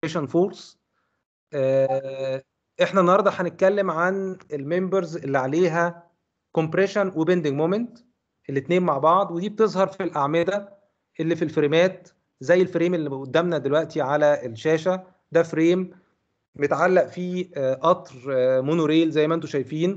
كومبريشن فورس احنا النهارده هنتكلم عن الممبرز اللي عليها كومبريشن وبندنج مومنت الاثنين مع بعض ودي بتظهر في الاعمده اللي في الفريمات زي الفريم اللي قدامنا دلوقتي على الشاشه ده فريم متعلق فيه قطر مونوريل زي ما انتم شايفين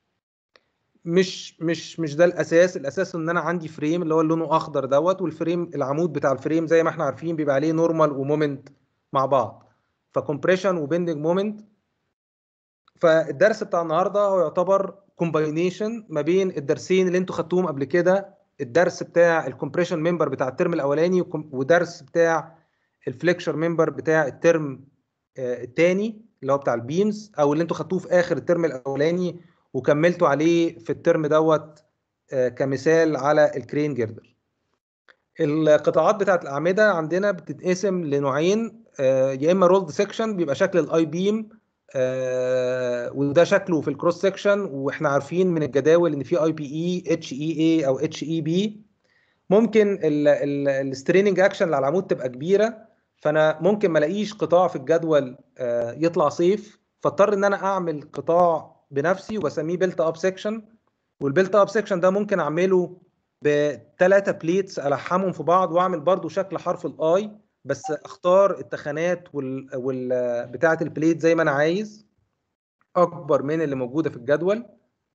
مش مش مش ده الاساس الاساس ان انا عندي فريم اللي هو لونه اخضر دوت والفريم العمود بتاع الفريم زي ما احنا عارفين بيبقى عليه نورمال ومومنت مع بعض فكمبريشن وبندنج مومنت فالدرس بتاع النهارده هو يعتبر كومباينيشن ما بين الدرسين اللي انتوا خدتوهم قبل كده الدرس بتاع الكمبريشن ممبر بتاع الترم الاولاني ودرس بتاع الفليكشر ممبر بتاع الترم الثاني اللي هو بتاع البيمز او اللي انتوا خدتوه في اخر الترم الاولاني وكملتوا عليه في الترم دوت كمثال على الكرين جيردر القطاعات بتاعت الاعمده عندنا بتتقسم لنوعين يا اما رولد سيكشن بيبقى شكل الاي بيم وده شكله في الكروس سيكشن واحنا عارفين من الجداول ان في اي بي اي اتش اي اي او اتش اي بي ممكن الستريننج اكشن اللي على العمود تبقى كبيره فانا ممكن ما الاقيش قطاع في الجدول يطلع صيف فاضطر ان انا اعمل قطاع بنفسي وبسميه بيلت اب سيكشن والبيلت اب سيكشن ده ممكن اعمله بثلاثه بليتس الحمهم في بعض واعمل برضو شكل حرف الاي بس اختار التخانات وال, وال... بتاعه البليت زي ما انا عايز اكبر من اللي موجوده في الجدول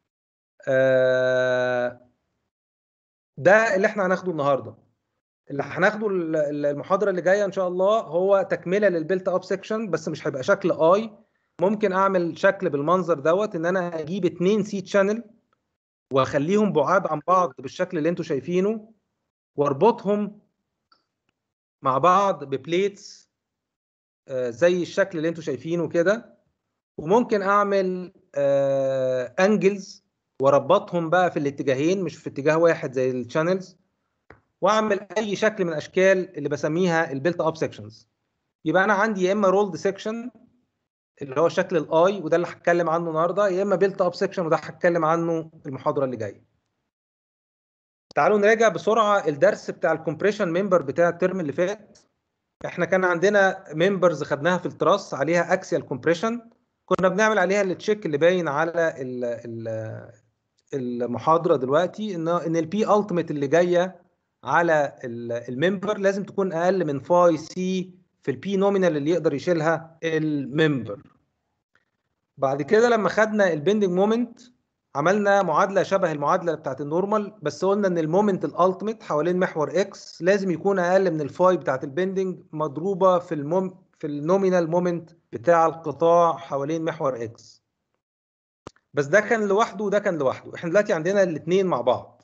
ده اللي احنا هناخده النهارده اللي هناخده المحاضره اللي جايه ان شاء الله هو تكمله للبيلت اب سيكشن بس مش هيبقى شكل اي ممكن اعمل شكل بالمنظر دوت ان انا اجيب اتنين سي تشانل واخليهم بعاد عن بعض بالشكل اللي انتم شايفينه واربطهم مع بعض ببليتس زي الشكل اللي انتم شايفينه كده وممكن اعمل انجلز واربطهم بقى في الاتجاهين مش في اتجاه واحد زي الشانلز واعمل اي شكل من اشكال اللي بسميها البيلت اب سيكشنز يبقى انا عندي يا اما رولد سيكشن اللي هو شكل الاي وده اللي هتكلم عنه النهارده يا اما بيلت اب سيكشن وده هتكلم عنه المحاضره اللي جايه تعالوا نراجع بسرعه الدرس بتاع الكومبريشن ممبر بتاع الترم اللي فات احنا كان عندنا ممبرز خدناها في التراس عليها اكسيال كومبريشن كنا بنعمل عليها التشيك اللي باين على ال ال المحاضره دلوقتي ان ان البي التيميت اللي جايه على الممبر لازم تكون اقل من فاي سي في البي نومينال اللي يقدر يشيلها الممبر بعد كده لما خدنا البندنج مومنت عملنا معادله شبه المعادله بتاعت النورمال بس قلنا ان المومنت الالتيميت حوالين محور اكس لازم يكون اقل من الفاي بتاعت البندنج مضروبه في الموم في النومينال مومنت بتاع القطاع حوالين محور اكس بس ده كان لوحده وده كان لوحده احنا دلوقتي عندنا الاثنين مع بعض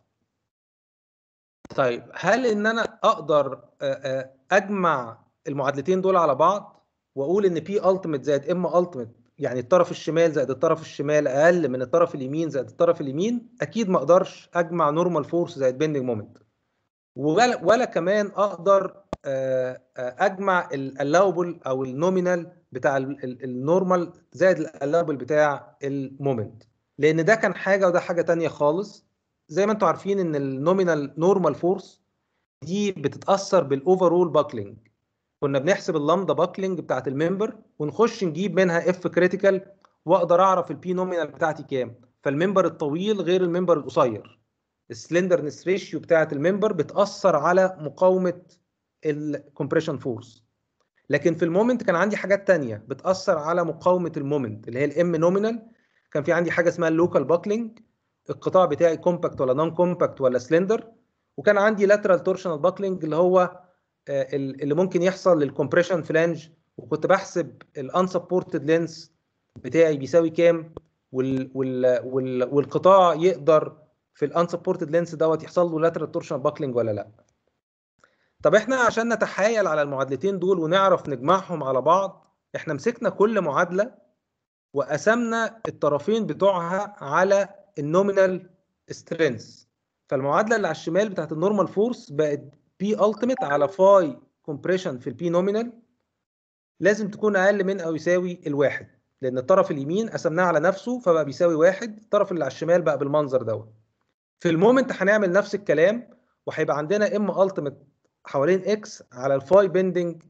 طيب هل ان انا اقدر اجمع المعادلتين دول على بعض واقول ان بي التيميت زائد ام التيميت يعني الطرف الشمال زائد الطرف الشمال اقل من الطرف اليمين زائد الطرف اليمين اكيد ما اقدرش اجمع نورمال فورس زائد بيندنج مومنت ولا ولا كمان اقدر اجمع الالاوبل او النومينال بتاع النورمال زائد الالاوبل بتاع المومنت لان ده كان حاجه وده حاجه ثانيه خالص زي ما انتم عارفين ان النومينال نورمال فورس دي بتتاثر بالاوفرول باكلينج كنا بنحسب اللامدا باكلينج بتاعت الممبر ونخش نجيب منها اف كريتيكال واقدر اعرف البي نومينال بتاعتي كام فالممبر الطويل غير الممبر القصير السلندرنس ريشيو بتاعت الممبر بتاثر على مقاومه الكومبريشن فورس لكن في المومنت كان عندي حاجات تانية بتاثر على مقاومه المومنت اللي هي الام نومينال كان في عندي حاجه اسمها اللوكال باكلينج القطاع بتاعي كومباكت ولا نون كومباكت ولا سلندر وكان عندي لاترال تورشنال باكلينج اللي هو اللي ممكن يحصل للكمبريشن فلانج وكنت بحسب الانسبورتد لينس بتاعي بيساوي كام وال وال وال والقطاع يقدر في الانسبورتد لينس دوت يحصل له لاترال تورشنال باكلينج ولا لا طب احنا عشان نتحايل على المعادلتين دول ونعرف نجمعهم على بعض احنا مسكنا كل معادله وقسمنا الطرفين بتوعها على النومينال سترينث فالمعادله اللي على الشمال بتاعت النورمال فورس بقت بي التيميت على فاي كومبريشن في البي نومينال لازم تكون اقل من او يساوي الواحد لان الطرف اليمين قسمناه على نفسه فبقى بيساوي واحد الطرف اللي على الشمال بقى بالمنظر دوت في المومنت هنعمل نفس الكلام وهيبقى عندنا ام التيميت حوالين اكس على الفاي بيندنج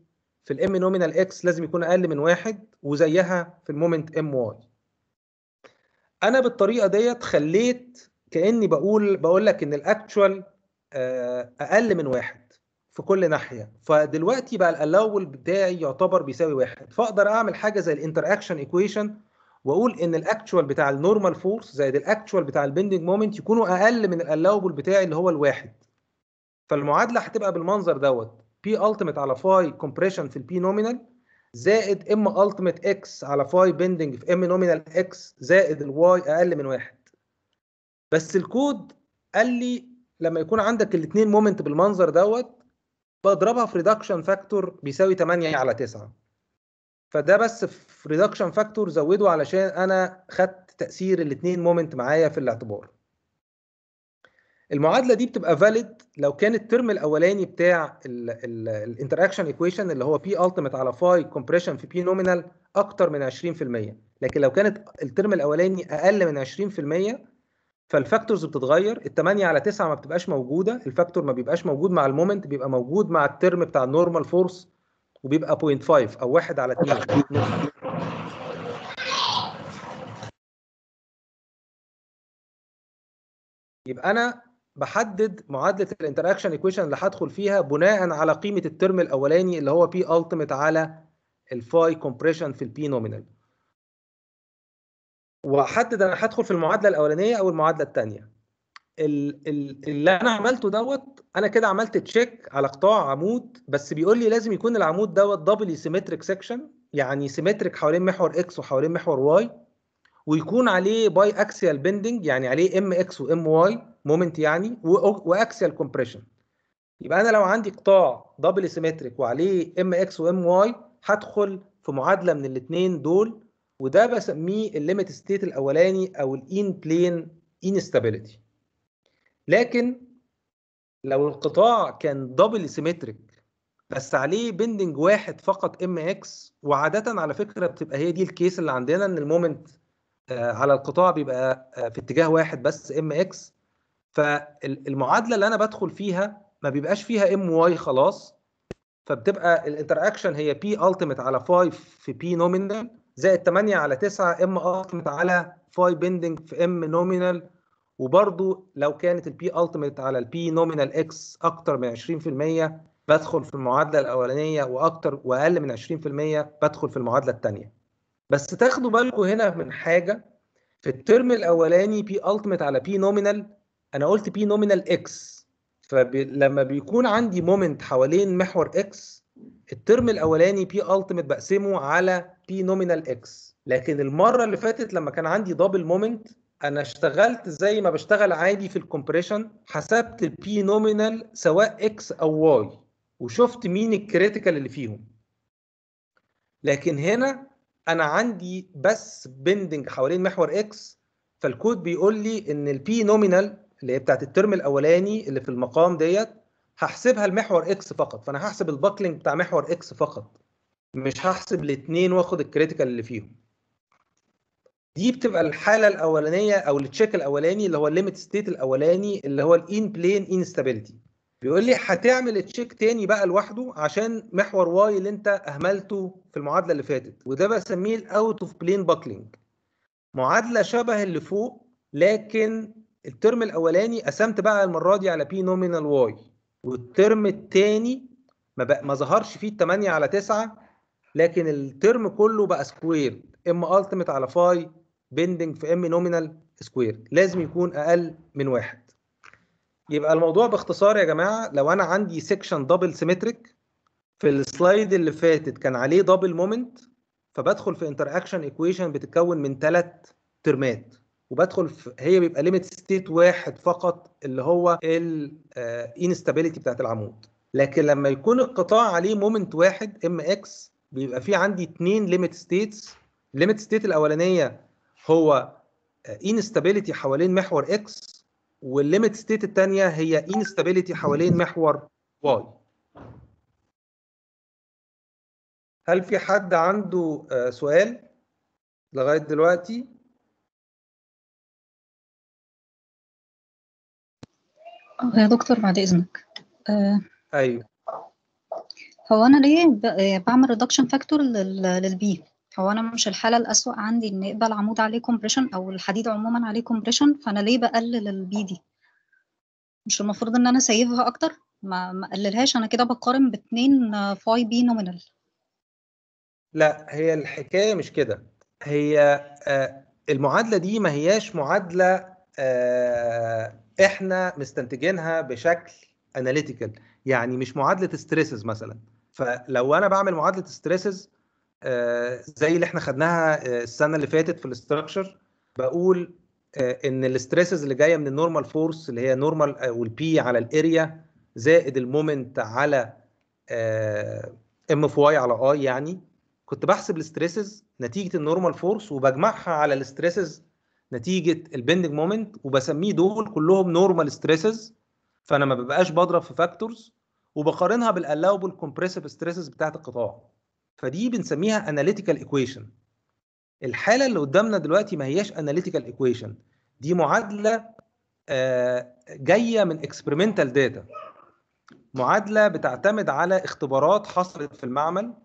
في الام نومينال اكس لازم يكون اقل من واحد وزيها في المومنت ام واي انا بالطريقه ديت خليت كاني بقول بقول لك ان الاكتشوال اقل من واحد في كل ناحيه فدلوقتي بقى الالاول بتاعي يعتبر بيساوي واحد فاقدر اعمل حاجه زي الانتر اكشن ايكويشن واقول ان الاكتشوال بتاع النورمال فورس زائد الاكتشوال بتاع البندنج مومنت يكونوا اقل من الالاوبل بتاعي اللي هو الواحد فالمعادله هتبقى بالمنظر دوت بي التيميت على فاي كومبريشن في البي نومينال زائد ام التيميت اكس على فاي بندنج في ام نومينال اكس زائد الواي اقل من واحد بس الكود قال لي لما يكون عندك الاثنين مومنت بالمنظر دوت بضربها في ريدكشن فاكتور بيساوي 8 على 9 فده بس في ريدكشن فاكتور زوده علشان انا خدت تاثير الاثنين مومنت معايا في الاعتبار المعادله دي بتبقى فاليد لو كان الترم الاولاني بتاع الانتراكشن ايكويشن اللي هو بي التيميت على فاي كومبريشن في بي نومينال اكتر من 20% لكن لو كانت الترم الاولاني اقل من 20% فالفاكتورز بتتغير ال 8 على 9 ما بتبقاش موجوده الفاكتور ما بيبقاش موجود مع المومنت بيبقى موجود مع الترم بتاع النورمال فورس وبيبقى 0.5 او 1 على 2 يبقى انا بحدد معادله الانتراكشن ايكويشن اللي هدخل فيها بناء على قيمه الترم الاولاني اللي هو بي التيميت على الفاي كومبريشن في البي نومينال واحدد انا هدخل في المعادله الاولانيه او المعادله الثانيه اللي انا عملته دوت انا كده عملت تشيك على قطاع عمود بس بيقول لي لازم يكون العمود دوت دبل سيمتريك سيكشن يعني سيمتريك حوالين محور اكس وحوالين محور واي ويكون عليه باي اكسيال بندنج يعني عليه ام اكس وام واي مومنت يعني واكسيال كومبريشن يبقى انا لو عندي قطاع دبل سيمتريك وعليه ام اكس وام واي هدخل في معادله من الاثنين دول وده بسميه الليميت ستيت الاولاني او الان بلين انستابيليتي لكن لو القطاع كان دبل سيمتريك بس عليه بندنج واحد فقط ام اكس وعاده على فكره بتبقى هي دي الكيس اللي عندنا ان المومنت على القطاع بيبقى في اتجاه واحد بس ام اكس فالمعادله اللي انا بدخل فيها ما بيبقاش فيها ام واي خلاص فبتبقى الانتراكشن هي بي التيميت على 5 في بي نومينال زائد 8 على 9 ام التيميت على 5 بندنج في ام نومينال وبرضو لو كانت البي التيميت على البي نومينال اكس اكتر من 20% بدخل في المعادله الاولانيه واكتر واقل من 20% بدخل في المعادله الثانيه بس تاخدوا بالكم هنا من حاجه في الترم الاولاني بي التيميت على بي نومينال انا قلت بي نومينال اكس فلما بيكون عندي مومنت حوالين محور اكس الترم الاولاني بي التيميت بقسمه على بي نومينال اكس لكن المره اللي فاتت لما كان عندي دبل مومنت انا اشتغلت زي ما بشتغل عادي في الكومبريشن حسبت البي نومينال سواء اكس او واي وشفت مين الكريتيكال اللي فيهم لكن هنا انا عندي بس بندنج حوالين محور اكس فالكود بيقول لي ان البي نومينال اللي هي بتاعت الترم الاولاني اللي في المقام ديت هحسبها المحور اكس فقط فانا هحسب الباكلينج بتاع محور اكس فقط مش هحسب الاثنين واخد الكريتيكال اللي فيهم دي بتبقى الحاله الاولانيه او التشيك الاولاني اللي هو الليميت ستيت الاولاني اللي هو الان بلين انستابيليتي بيقول لي هتعمل تشيك تاني بقى لوحده عشان محور واي اللي انت اهملته في المعادله اللي فاتت وده بسميه الاوت اوف بلين باكلينج معادله شبه اللي فوق لكن الترم الاولاني قسمت بقى المره دي على بي نومينال واي والترم الثاني ما, بقى ما ظهرش فيه 8 على 9 لكن الترم كله بقى سكوير ام التيميت على فاي بندنج في ام نومينال سكوير لازم يكون اقل من واحد يبقى الموضوع باختصار يا جماعه لو انا عندي سيكشن دبل سيمتريك في السلايد اللي فاتت كان عليه دبل مومنت فبدخل في انتر اكشن ايكويشن بتتكون من ثلاث ترمات وبدخل في هي بيبقى ليميت ستيت واحد فقط اللي هو الانستابيليتي بتاعت العمود لكن لما يكون القطاع عليه مومنت واحد ام اكس بيبقى في عندي اثنين ليميت ستيتس الليميت ستيت الاولانيه هو انستابيليتي حوالين محور اكس والليميت ستيت الثانيه هي انستابيليتي حوالين محور واي هل في حد عنده سؤال لغايه دلوقتي يا دكتور بعد إذنك آه ايوه هو انا ليه ب- بعمل ريدكشن فاكتور للبي هو انا مش الحاله الاسوأ عندي ان يبقى العمود عليه كومبريشن او الحديد عموما عليه كومبريشن فانا ليه بقلل البي دي مش المفروض ان انا سيفها اكتر ما ما اقللهاش انا كده بقارن باتنين فاي بي نومينال لا هي الحكايه مش كده هي آه، المعادله دي ما هياش معادله آه، احنا مستنتجينها بشكل اناليتيكال يعني مش معادله ستريسز مثلا فلو انا بعمل معادله ستريسز زي اللي احنا خدناها آه، السنه اللي فاتت في الاستراكشر بقول آه، ان الاستريسز اللي جايه من النورمال فورس اللي هي نورمال والبي على الاريا زائد المومنت على ام اف واي على اي يعني كنت بحسب الاستريسز نتيجه النورمال فورس وبجمعها على الاستريسز نتيجه البندنج مومنت وبسميه دول كلهم نورمال ستريسز فانا ما ببقاش بضرب في فاكتورز وبقارنها بالالاوبل كومبريسيف ستريسز بتاعت القطاع فدي بنسميها اناليتيكال ايكويشن الحاله اللي قدامنا دلوقتي ما هياش اناليتيكال ايكويشن دي معادله آه، جايه من اكسبيرمنتال داتا معادله بتعتمد على اختبارات حصلت في المعمل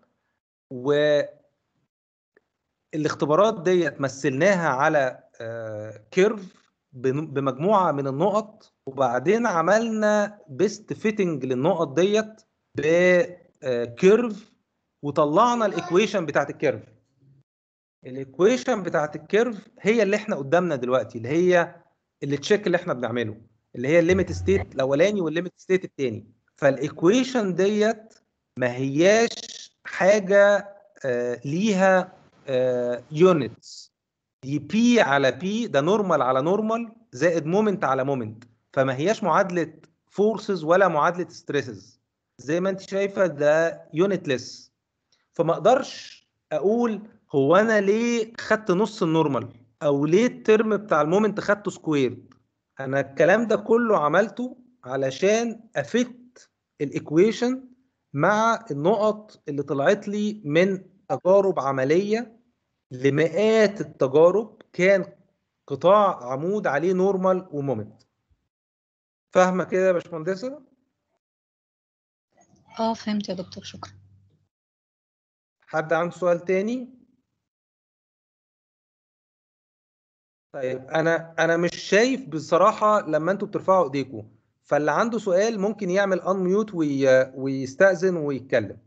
والاختبارات ديت مثلناها على كيرف بمجموعه من النقط وبعدين عملنا بيست فيتنج للنقط ديت بكيرف وطلعنا الايكويشن بتاعت الكيرف الايكويشن بتاعت الكيرف هي اللي احنا قدامنا دلوقتي اللي هي اللي تشيك اللي احنا بنعمله اللي هي الليميت ستيت الاولاني والليميت ستيت الثاني فالايكويشن ديت ما هياش حاجه آه ليها يونتس دي بي على بي ده نورمال على نورمال زائد مومنت على مومنت فما هياش معادله فورسز ولا معادله ستريسز زي ما انت شايفه ده يونتلس فما اقدرش اقول هو انا ليه خدت نص النورمال او ليه الترم بتاع المومنت خدته سكويرد انا الكلام ده كله عملته علشان افت الايكويشن مع النقط اللي طلعت لي من تجارب عمليه لمئات التجارب كان قطاع عمود عليه نورمال ومومنت فاهمه كده يا باشمهندسه اه فهمت يا دكتور شكرا حد عنده سؤال تاني طيب انا انا مش شايف بصراحه لما انتوا بترفعوا ايديكم فاللي عنده سؤال ممكن يعمل ان ميوت وي... ويستأذن ويتكلم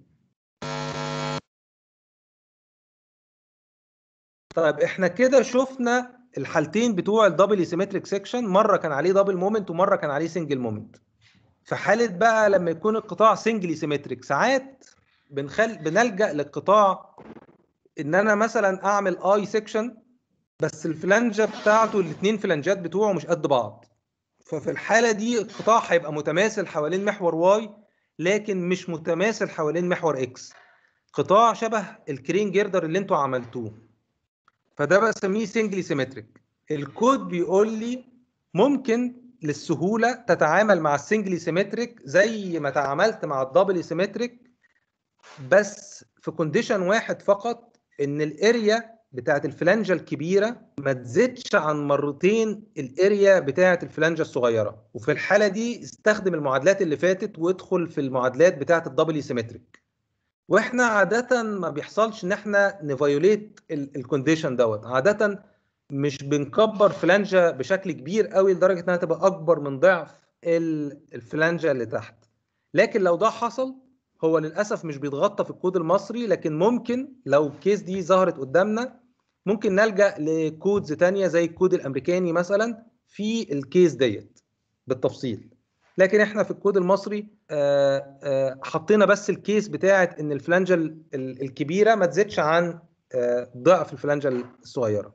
طيب احنا كده شفنا الحالتين بتوع الدبل سيمتريك سيكشن مره كان عليه دبل مومنت ومره كان عليه سنجل مومنت في حاله بقى لما يكون القطاع سنجلي سيمتريك ساعات بنخل... بنلجأ للقطاع ان انا مثلا اعمل اي سيكشن بس الفلانجه بتاعته الاثنين فلانجات بتوعه مش قد بعض ففي الحاله دي القطاع هيبقى متماثل حوالين محور واي لكن مش متماثل حوالين محور اكس قطاع شبه الكرين جيردر اللي انتوا عملتوه فده بسميه سنجلي سيمتريك الكود بيقول لي ممكن للسهوله تتعامل مع السنجلي سيمتريك زي ما تعاملت مع الدبل سيمتريك بس في كونديشن واحد فقط ان الاريا بتاعت الفلانجه الكبيره ما تزيدش عن مرتين الاريا بتاعت الفلانجه الصغيره وفي الحاله دي استخدم المعادلات اللي فاتت وادخل في المعادلات بتاعت الدبل سيمتريك واحنا عاده ما بيحصلش ان احنا نفايوليت الكونديشن دوت عاده مش بنكبر فلانجه بشكل كبير قوي لدرجه انها تبقى اكبر من ضعف الفلانجه اللي تحت لكن لو ده حصل هو للاسف مش بيتغطى في الكود المصري لكن ممكن لو الكيس دي ظهرت قدامنا ممكن نلجا لكودز تانية زي الكود الامريكاني مثلا في الكيس ديت بالتفصيل لكن احنا في الكود المصري آآ آآ حطينا بس الكيس بتاعه ان الفلانجه الكبيره ما تزيدش عن ضعف الفلانجه الصغيره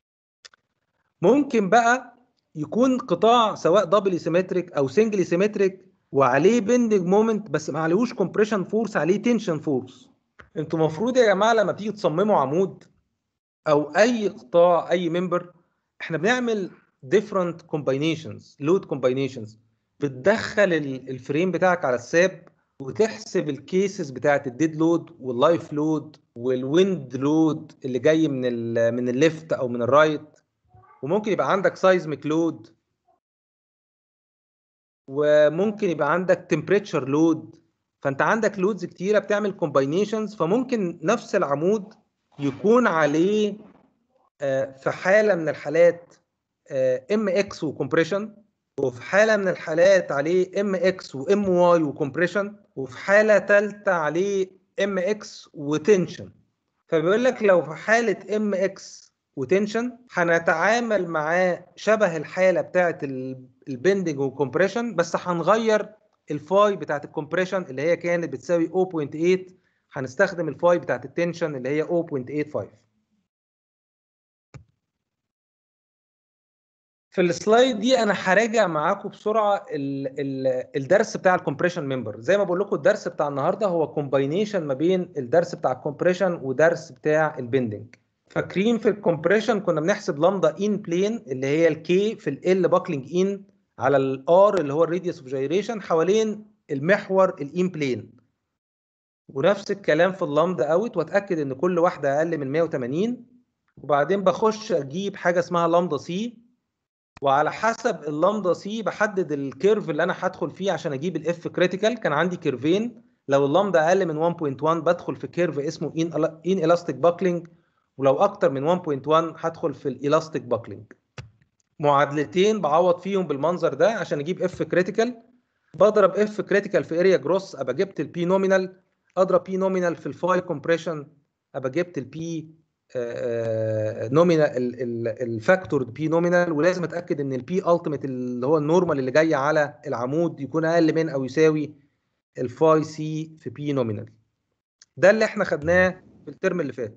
ممكن بقى يكون قطاع سواء دبل سيمتريك او سنجل سيمتريك وعليه بندنج مومنت بس ما عليهوش كومبريشن فورس عليه تنشن فورس انتوا المفروض يا جماعه لما تيجي تصمموا عمود او اي قطاع اي ممبر احنا بنعمل different combinations load combinations بتدخل الفريم بتاعك على الساب وتحسب الكيسز بتاعت الديد لود واللايف لود والويند لود اللي جاي من ال من الليفت او من الرايت وممكن يبقى عندك سايزميك لود وممكن يبقى عندك تمبريتشر لود فانت عندك لودز كتيره بتعمل كومباينيشنز فممكن نفس العمود يكون عليه آه، في حاله من الحالات ام اكس وكمبريشن وفي حاله من الحالات عليه ام اكس وام واي وكمبريشن وفي حاله ثالثه عليه ام اكس وتنشن فبيقول لك لو في حاله ام اكس وتنشن هنتعامل معاه شبه الحاله بتاعه البندنج والكمبريشن بس هنغير الفاي بتاعه الكمبريشن اللي هي كانت بتساوي 0.8 هنستخدم الفاي بتاعه التنشن اللي هي 0.85 في السلايد دي انا هراجع معاكم بسرعه ال ال الدرس بتاع الكومبريشن ممبر زي ما بقول لكم الدرس بتاع النهارده هو كومباينيشن ما بين الدرس بتاع الكومبريشن ودرس بتاع البندنج فاكرين في الكومبريشن كنا بنحسب لامدا ان بلين اللي هي الكي في ال باكلينج ان على الار اللي هو الراديوس اوف جايريشن حوالين المحور الان بلين ونفس الكلام في اللامدا اوت واتاكد ان كل واحده اقل من 180 وبعدين بخش اجيب حاجه اسمها لامدا سي وعلى حسب اللامدا سي بحدد الكيرف اللي انا هدخل فيه عشان اجيب الاف كريتيكال كان عندي كيرفين لو اللامدا اقل من 1.1 بدخل في كيرف اسمه ان ان الاستيك باكلينج ولو اكتر من 1.1 هدخل في الالاستيك باكلينج معادلتين بعوض فيهم بالمنظر ده عشان اجيب اف كريتيكال بضرب اف كريتيكال في اريا جروس ابقى جبت البي نومينال اضرب بي نومينال في الفاي كومبريشن ابقى جبت البي نومينال الفاكتور بي نومينال ولازم اتاكد ان البي التيميت اللي هو النورمال اللي جاي على العمود يكون اقل من او يساوي الفاي سي في بي نومينال ده اللي احنا خدناه في الترم اللي فات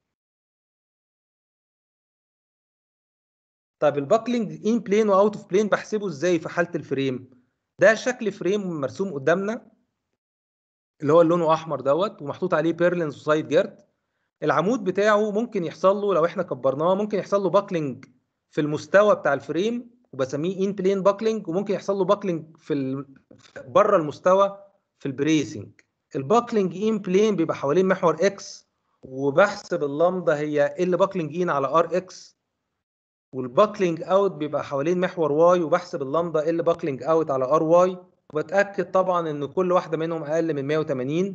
طيب الباكلينج ان بلين واوت اوف بلين بحسبه ازاي في حاله الفريم ده شكل فريم مرسوم قدامنا اللي هو اللي لونه احمر دوت ومحطوط عليه بيرلينز وسايد جارد العمود بتاعه ممكن يحصل له لو احنا كبرناه ممكن يحصل له باكلينج في المستوى بتاع الفريم وبسميه ان بلين باكلينج وممكن يحصل له باكلينج في ال... بره المستوى في البريسنج الباكلينج ان بلين بيبقى حوالين محور اكس وبحسب اللامدا هي ال باكلينج ان على ار اكس والباكلينج اوت بيبقى حوالين محور واي وبحسب اللامدا ال باكلينج اوت على ار واي وبتاكد طبعا ان كل واحده منهم اقل من 180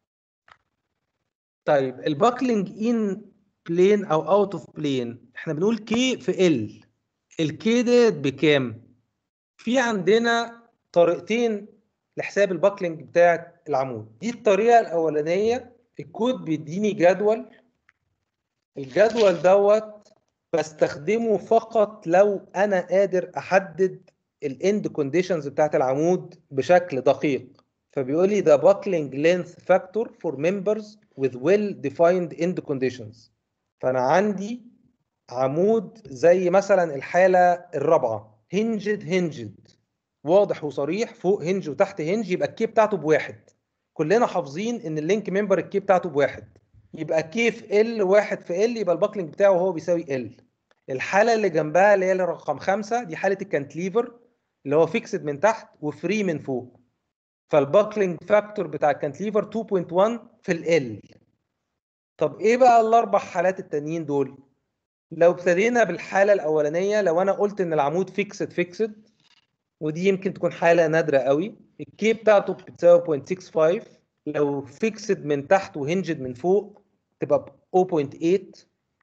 طيب الباكلينج ان بلين او اوت اوف بلين احنا بنقول كي في ال الكي ديت بكام في عندنا طريقتين لحساب الباكلينج بتاعه العمود دي الطريقه الاولانيه الكود بيديني جدول الجدول دوت بستخدمه فقط لو انا قادر احدد الاند كونديشنز بتاعت العمود بشكل دقيق فبيقول لي the buckling length factor for members with well defined end conditions فانا عندي عمود زي مثلا الحاله الرابعه هنجد هنجد واضح وصريح فوق هنج وتحت هنج يبقى الكي بتاعته بواحد كلنا حافظين ان اللينك ممبر الكي بتاعته بواحد يبقى كي في ال واحد في ال يبقى الباكلينج بتاعه هو بيساوي ال الحاله اللي جنبها اللي هي رقم خمسة دي حاله الكانتليفر اللي هو فيكسد من تحت وفري من فوق فالباكلينج فاكتور بتاع الكانتليفر 2.1 في ال طب ايه بقى الاربع حالات التانيين دول لو ابتدينا بالحاله الاولانيه لو انا قلت ان العمود فيكسد فيكسد ودي يمكن تكون حاله نادره قوي الكي بتاعته بتساوي 0.65 لو فيكسد من تحت وهنجد من فوق تبقى 0.8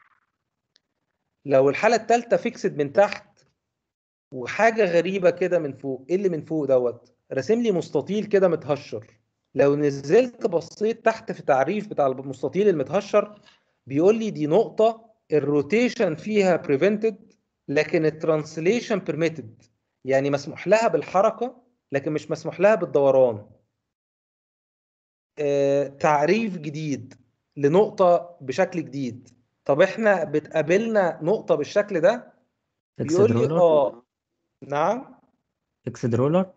لو الحاله الثالثه فيكسد من تحت وحاجه غريبه كده من فوق ايه اللي من فوق دوت راسم لي مستطيل كده متهشر لو نزلت بصيت تحت في التعريف بتاع المستطيل المتهشر بيقول لي دي نقطه الروتيشن فيها prevented لكن الترانسليشن permitted يعني مسموح لها بالحركه لكن مش مسموح لها بالدوران آه، تعريف جديد لنقطه بشكل جديد طب احنا بتقابلنا نقطه بالشكل ده فيكسد بيقول لي رولر اه نعم فيكسد رولر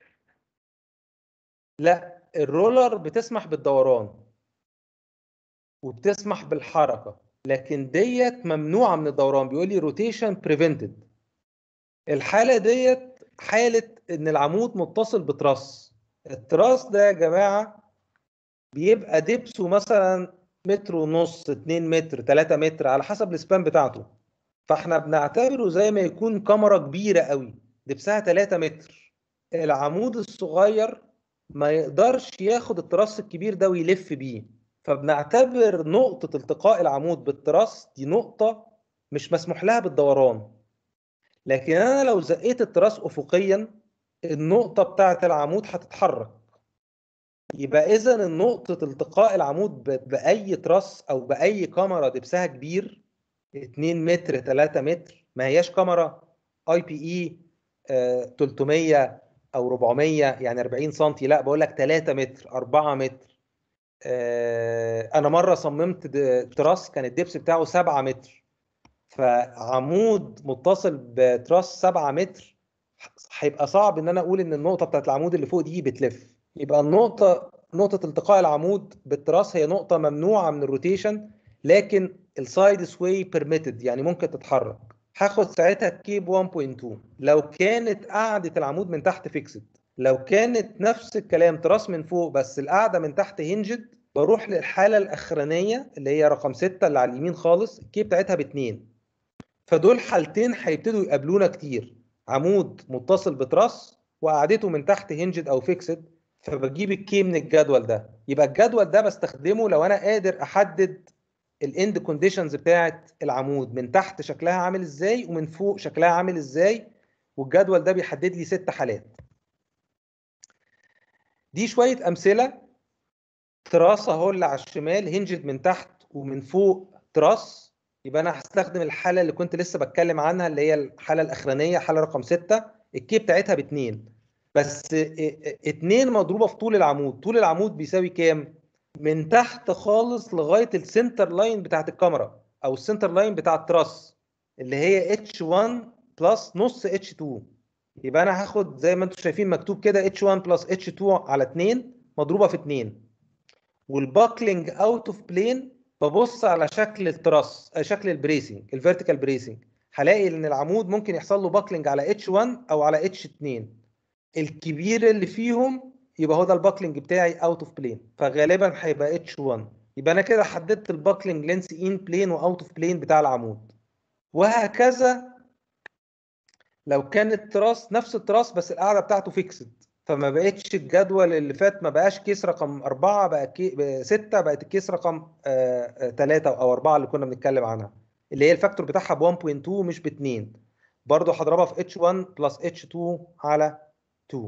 لا الرولر بتسمح بالدوران وبتسمح بالحركه لكن ديت ممنوعه من الدوران بيقول لي روتيشن بريفنتد الحاله ديت حاله ان العمود متصل بتراس التراس ده يا جماعه بيبقى دبسه مثلا متر ونص 2 متر 3 متر على حسب السبان بتاعته فاحنا بنعتبره زي ما يكون كاميرا كبيره قوي دبسها 3 متر العمود الصغير ما يقدرش ياخد التراس الكبير ده ويلف بيه فبنعتبر نقطة التقاء العمود بالتراس دي نقطة مش مسموح لها بالدوران لكن أنا لو زقيت التراس أفقيا النقطة بتاعة العمود هتتحرك يبقى إذا نقطة التقاء العمود ب- بأي تراس أو بأي كاميرا دبسها كبير 2 متر 3 متر ما هياش كاميرا اي بي اي 300 او 400 يعني 40 سم لا بقول لك 3 متر 4 متر آه، انا مره صممت د- تراس كان الدبس بتاعه 7 متر فعمود متصل بتراس 7 متر هيبقى صعب ان انا اقول ان النقطه بتاعت العمود اللي فوق دي بتلف يبقى النقطه نقطه التقاء العمود بالتراس هي نقطه ممنوعه من الروتيشن لكن السايد سواي بيرميتد يعني ممكن تتحرك هاخد ساعتها كيب 1.2 لو كانت قاعده العمود من تحت فيكسد لو كانت نفس الكلام تراس من فوق بس القاعده من تحت هنجد بروح للحاله الاخرانيه اللي هي رقم 6 اللي على اليمين خالص الكي بتاعتها باتنين فدول حالتين هيبتدوا يقابلونا كتير عمود متصل بتراس وقعدته من تحت هنجد او فيكسد فبجيب الكي من الجدول ده يبقى الجدول ده بستخدمه لو انا قادر احدد الاند كونديشنز بتاعت العمود من تحت شكلها عامل ازاي ومن فوق شكلها عامل ازاي والجدول ده بيحدد لي ست حالات دي شويه امثله تراس اهو اللي على الشمال هنجد من تحت ومن فوق تراس يبقى انا هستخدم الحاله اللي كنت لسه بتكلم عنها اللي هي الحاله الاخرانيه حاله رقم 6 الكي بتاعتها باتنين بس اتنين مضروبه في طول العمود طول العمود بيساوي كام من تحت خالص لغايه السنتر لاين بتاعت الكاميرا او السنتر لاين بتاع التراس اللي هي H1 بلس نص H2 يبقى انا هاخد زي ما انتم شايفين مكتوب كده H1 بلس H2 على 2 مضروبه في 2 والباكلينج اوت اوف بلين ببص على شكل التراس آه، شكل البريسنج الفيرتيكال بريسنج هلاقي ان العمود ممكن يحصل له باكلينج على H1 او على H2 الكبير اللي فيهم يبقى هو ده الباكلينج بتاعي اوت اوف بلين فغالبا هيبقى H1 يبقى انا كده حددت الباكلينج لينس ان بلين واوت اوف بلين بتاع العمود وهكذا لو كان التراس نفس التراس بس القاعده بتاعته فيكسد فما بقتش الجدول اللي فات ما بقاش كيس رقم أربعة بقى كي... ستة بقت الكيس رقم ثلاثة أو أربعة اللي كنا بنتكلم عنها اللي هي الفاكتور بتاعها ب 1.2 مش ب 2 برضه هضربها في H1 بلس H2 على 2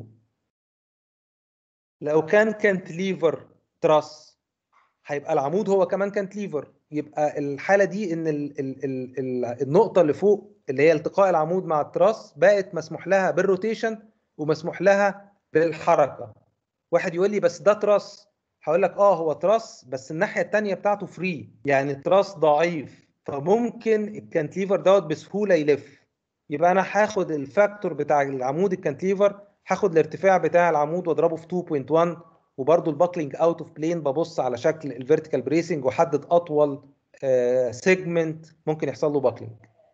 لو كان كانتليفر تراس هيبقى العمود هو كمان كانتليفر يبقى الحاله دي ان ال ال ال ال النقطه اللي فوق اللي هي التقاء العمود مع التراس بقت مسموح لها بالروتيشن ومسموح لها بالحركه واحد يقول لي بس ده تراس هقول لك اه هو تراس بس الناحيه الثانيه بتاعته فري يعني تراس ضعيف فممكن الكانتليفر دوت بسهوله يلف يبقى انا هاخد الفاكتور بتاع العمود الكانتليفر هاخد الارتفاع بتاع العمود واضربه في 2.1 وبرده الباكلينج اوت اوف بلين ببص على شكل الفيرتيكال بريسنج واحدد اطول سيجمنت ممكن يحصل له باكلينج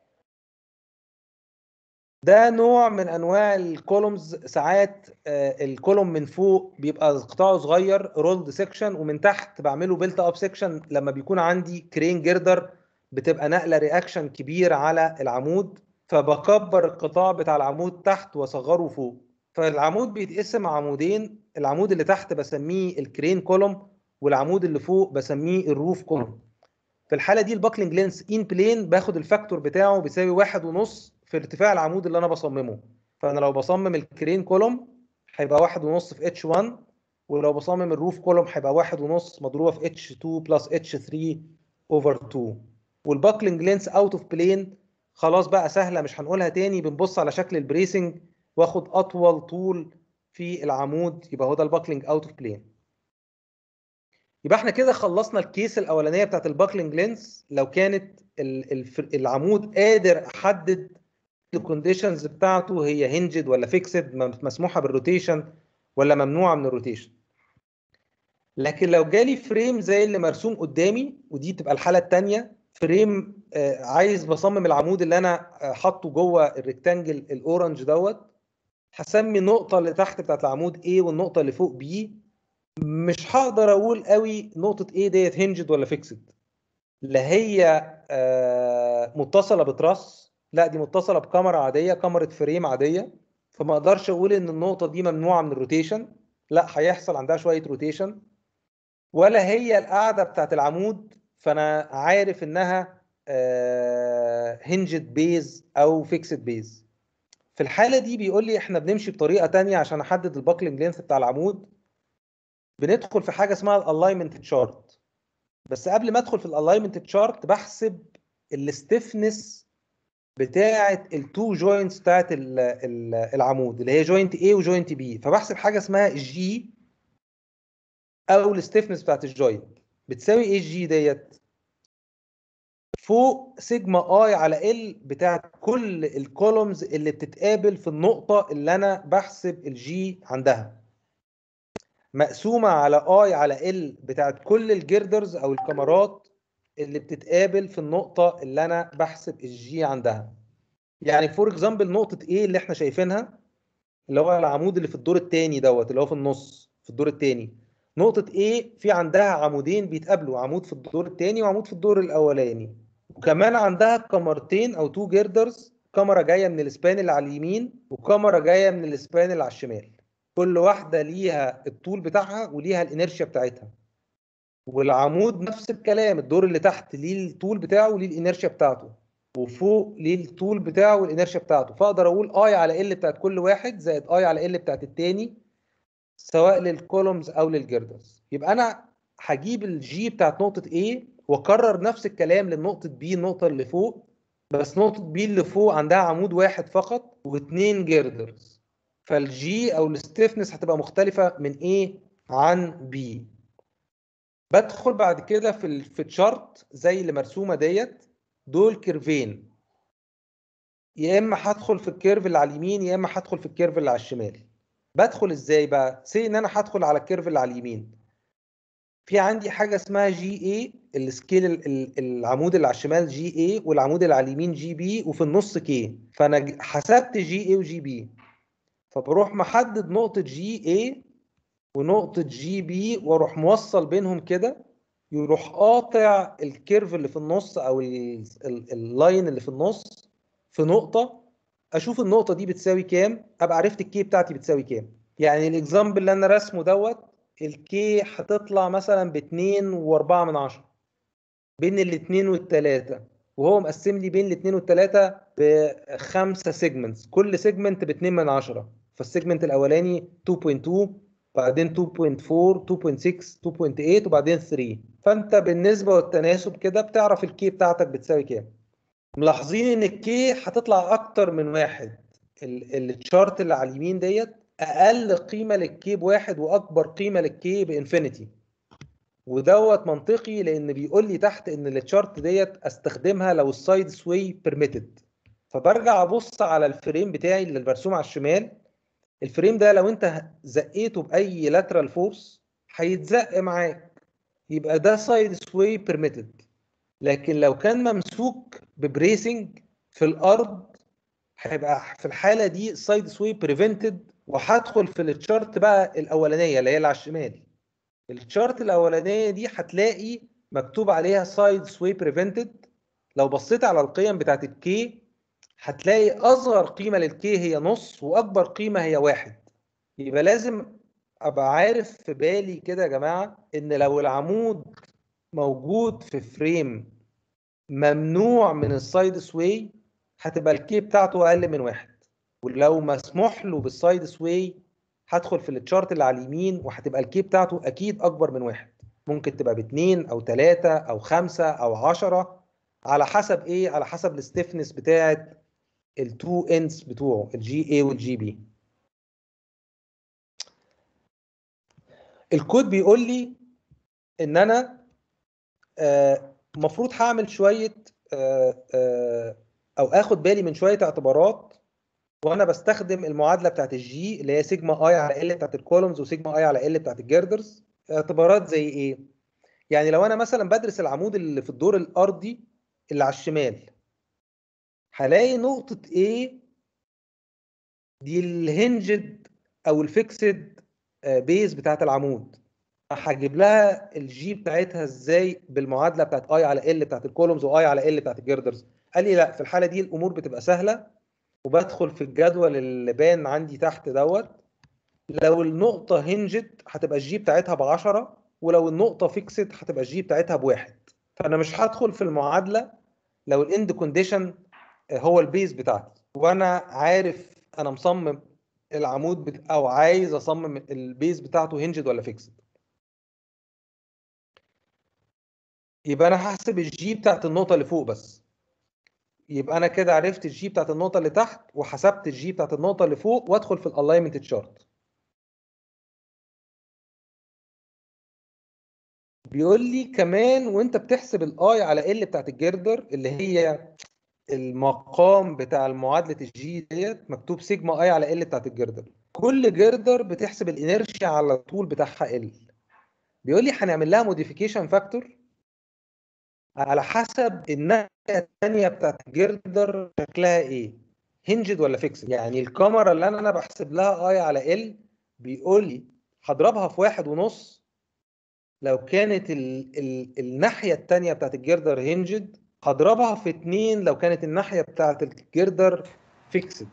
ده نوع من انواع الكولومز ساعات آه، الكولوم من فوق بيبقى قطاعه صغير رولد سيكشن ومن تحت بعمله بيلت اب سيكشن لما بيكون عندي كرين جردر بتبقى نقله رياكشن كبير على العمود فبكبر القطاع بتاع العمود تحت واصغره فوق فالعمود بيتقسم عمودين العمود اللي تحت بسميه الكرين كولوم والعمود اللي فوق بسميه الروف كولوم في الحاله دي الباكلينج لينس ان بلين باخد الفاكتور بتاعه بيساوي واحد ونص في ارتفاع العمود اللي انا بصممه فانا لو بصمم الكرين كولوم هيبقى واحد ونص في اتش 1 ولو بصمم الروف كولوم هيبقى واحد ونص مضروبه في اتش 2 بلس اتش 3 اوفر 2 والباكلينج لينس اوت اوف بلين خلاص بقى سهله مش هنقولها تاني بنبص على شكل البريسنج واخد اطول طول في العمود يبقى هو ده الباكلينج اوت اوف بلين يبقى احنا كده خلصنا الكيس الاولانيه بتاعت الباكلينج لينس لو كانت ال- الف- العمود قادر احدد الكونديشنز بتاعته هي هنجد ولا فيكسد مسموحه بالروتيشن ولا ممنوعه من الروتيشن لكن لو جالي فريم زي اللي مرسوم قدامي ودي تبقى الحاله الثانيه فريم آه، عايز بصمم العمود اللي انا آه، حاطه جوه الريكتانجل الاورنج دوت هسمي النقطه اللي تحت بتاعت العمود A والنقطه اللي فوق B مش هقدر اقول قوي نقطه A ديت هنجد ولا فيكسد لا هي آه، متصله بتراس لا دي متصله بكاميرا عاديه كاميرا فريم عاديه فما اقدرش اقول ان النقطه دي ممنوعه من الروتيشن لا هيحصل عندها شويه روتيشن ولا هي القاعده بتاعت العمود فانا عارف انها هنجد بيز او فيكسد بيز في الحاله دي بيقول لي احنا بنمشي بطريقه تانية عشان احدد الباكلينج لينث بتاع العمود بندخل في حاجه اسمها الالاينمنت تشارت بس قبل ما ادخل في الالاينمنت تشارت بحسب الستيفنس بتاعه التو جوينتس بتاعه ال- ال- العمود اللي هي جوينت A وجوينت B فبحسب حاجه اسمها الجي او الستيفنس بتاعه الجوينت بتساوي ايه الجي ديت فوق سيجما اي على ال بتاعت كل الكولومز اللي بتتقابل في النقطه اللي انا بحسب الجي عندها مقسومه على اي على ال بتاعت كل الجردرز او الكاميرات اللي بتتقابل في النقطه اللي انا بحسب الجي عندها يعني فور اكزامبل نقطه ايه اللي احنا شايفينها اللي هو العمود اللي في الدور الثاني دوت اللي هو في النص في الدور الثاني نقطه ايه في عندها عمودين بيتقابلوا عمود في الدور الثاني وعمود في الدور الاولاني وكمان عندها كاميرتين او تو جيردرز كاميرا جايه من الاسبان اللي على اليمين وكاميرا جايه من الاسبان اللي على الشمال كل واحده ليها الطول بتاعها وليها الانرشيا بتاعتها والعمود نفس الكلام الدور اللي تحت ليه الطول بتاعه وليه الانرشيا بتاعته وفوق ليه الطول بتاعه والانرشيا بتاعته فاقدر اقول اي على ال بتاعت كل واحد زائد اي على ال بتاعت التاني سواء للكولومز او للجردرز يبقى انا هجيب الجي بتاعت نقطه A واكرر نفس الكلام للنقطه B النقطه اللي فوق بس نقطه B اللي فوق عندها عمود واحد فقط واثنين جردرز فالجي او الستيفنس هتبقى مختلفه من A عن B بدخل بعد كده في ال- في الشارت زي اللي مرسومه ديت دول كيرفين يا اما هدخل في الكيرف اللي على اليمين يا اما هدخل في الكيرف اللي على الشمال بدخل ازاي بقى سي ان انا هدخل على الكيرف اللي على اليمين في عندي حاجه اسمها جي اي السكيل ال- ال- العمود اللي على الشمال جي اي والعمود اللي على اليمين جي بي وفي النص كي فانا ج- حسبت جي اي وجي بي فبروح محدد نقطه جي اي ونقطه جي بي واروح موصل بينهم كده يروح قاطع الكيرف اللي في النص او ال- ال- اللاين اللي في النص في نقطه اشوف النقطه دي بتساوي كام ابقى عرفت الكي بتاعتي بتساوي كام يعني الاكزامبل اللي انا راسمه دوت الكي هتطلع مثلا ب 2 و4 من عشرة بين الاثنين والثلاثه وهو مقسم لي بين الاثنين والثلاثه بخمسه سيجمنتس كل سيجمنت ب 2 من عشرة فالسيجمنت الاولاني 2.2 بعدين 2.4 2.6 2.8 وبعدين 3 فانت بالنسبه والتناسب كده بتعرف الكي بتاعتك بتساوي كام ملاحظين ان الكي هتطلع اكتر من واحد ال- التشارت اللي على اليمين ديت اقل قيمه للكي بواحد واكبر قيمه للكي بانفينيتي ودوت منطقي لان بيقول لي تحت ان التشارت ديت استخدمها لو السايد سوي بيرميتد فبرجع ابص على الفريم بتاعي اللي مرسوم على الشمال الفريم ده لو انت زقيته باي لاترال فورس هيتزق معاك يبقى ده سايد سوي بيرميتد لكن لو كان ممسوك ببريسنج في الارض هيبقى في الحاله دي السايد سوي بريفنتد وهدخل في التشارت بقى الاولانيه اللي هي اللي على الشمال التشارت الاولانيه دي هتلاقي مكتوب عليها سايد سوي بريفنتد لو بصيت على القيم بتاعت الكي هتلاقي اصغر قيمه للكي هي نص واكبر قيمه هي واحد يبقى لازم ابقى عارف في بالي كده يا جماعه ان لو العمود موجود في فريم ممنوع من السايد سواي هتبقى الكي بتاعته اقل من واحد ولو مسموح له بالسايد سواي هدخل في التشارت اللي على اليمين وهتبقى الكي بتاعته اكيد اكبر من واحد ممكن تبقى باثنين او ثلاثة او خمسة او عشرة على حسب ايه على حسب الستيفنس بتاعت التو اندز بتوعه الجي اي والجي بي الكود بيقول لي ان انا المفروض هعمل شويه آه، آه، او اخد بالي من شويه اعتبارات وانا بستخدم المعادله بتاعت الجي اللي هي سيجما اي على ال بتاعت الكولومز وسيجما اي على ال بتاعت الجردرز اعتبارات زي ايه يعني لو انا مثلا بدرس العمود اللي في الدور الارضي اللي على الشمال هلاقي نقطه A دي الهنجد او الفيكسد بيز بتاعت العمود هجيب لها الجي بتاعتها ازاي بالمعادله بتاعت اي على ال بتاعت الكولومز واي على ال بتاعت الجردرز قال لي لا في الحاله دي الامور بتبقى سهله وبدخل في الجدول اللي بان عندي تحت دوت لو النقطة هنجت هتبقى الجي بتاعتها ب 10 ولو النقطة فيكسد هتبقى الجي بتاعتها بواحد فأنا مش هدخل في المعادلة لو الاند كونديشن هو البيز بتاعتي وأنا عارف أنا مصمم العمود بت... أو عايز أصمم البيز بتاعته هنجد ولا فيكسد يبقى أنا هحسب الجي بتاعت النقطة اللي فوق بس يبقى أنا كده عرفت الجي بتاعت النقطة اللي تحت وحسبت الجي بتاعت النقطة اللي فوق وأدخل في الالاينمنت تشارت بيقول لي كمان وانت بتحسب الاي على ال بتاعت الجردر اللي هي المقام بتاع المعادله الجي ديت مكتوب سيجما اي على ال بتاعت الجردر كل جردر بتحسب الانرشيا على الطول بتاعها ال بيقول لي هنعمل لها موديفيكيشن فاكتور على حسب الناحيه الثانيه بتاعت الجردر شكلها ايه هنجد ولا فيكسد يعني الكاميرا اللي انا انا بحسب لها اي على ال بيقول لي هضربها في واحد ونص لو كانت ال ال الناحية التانية بتاعت الجردر هنجد هضربها في اتنين لو كانت الناحية بتاعت الجردر فيكسد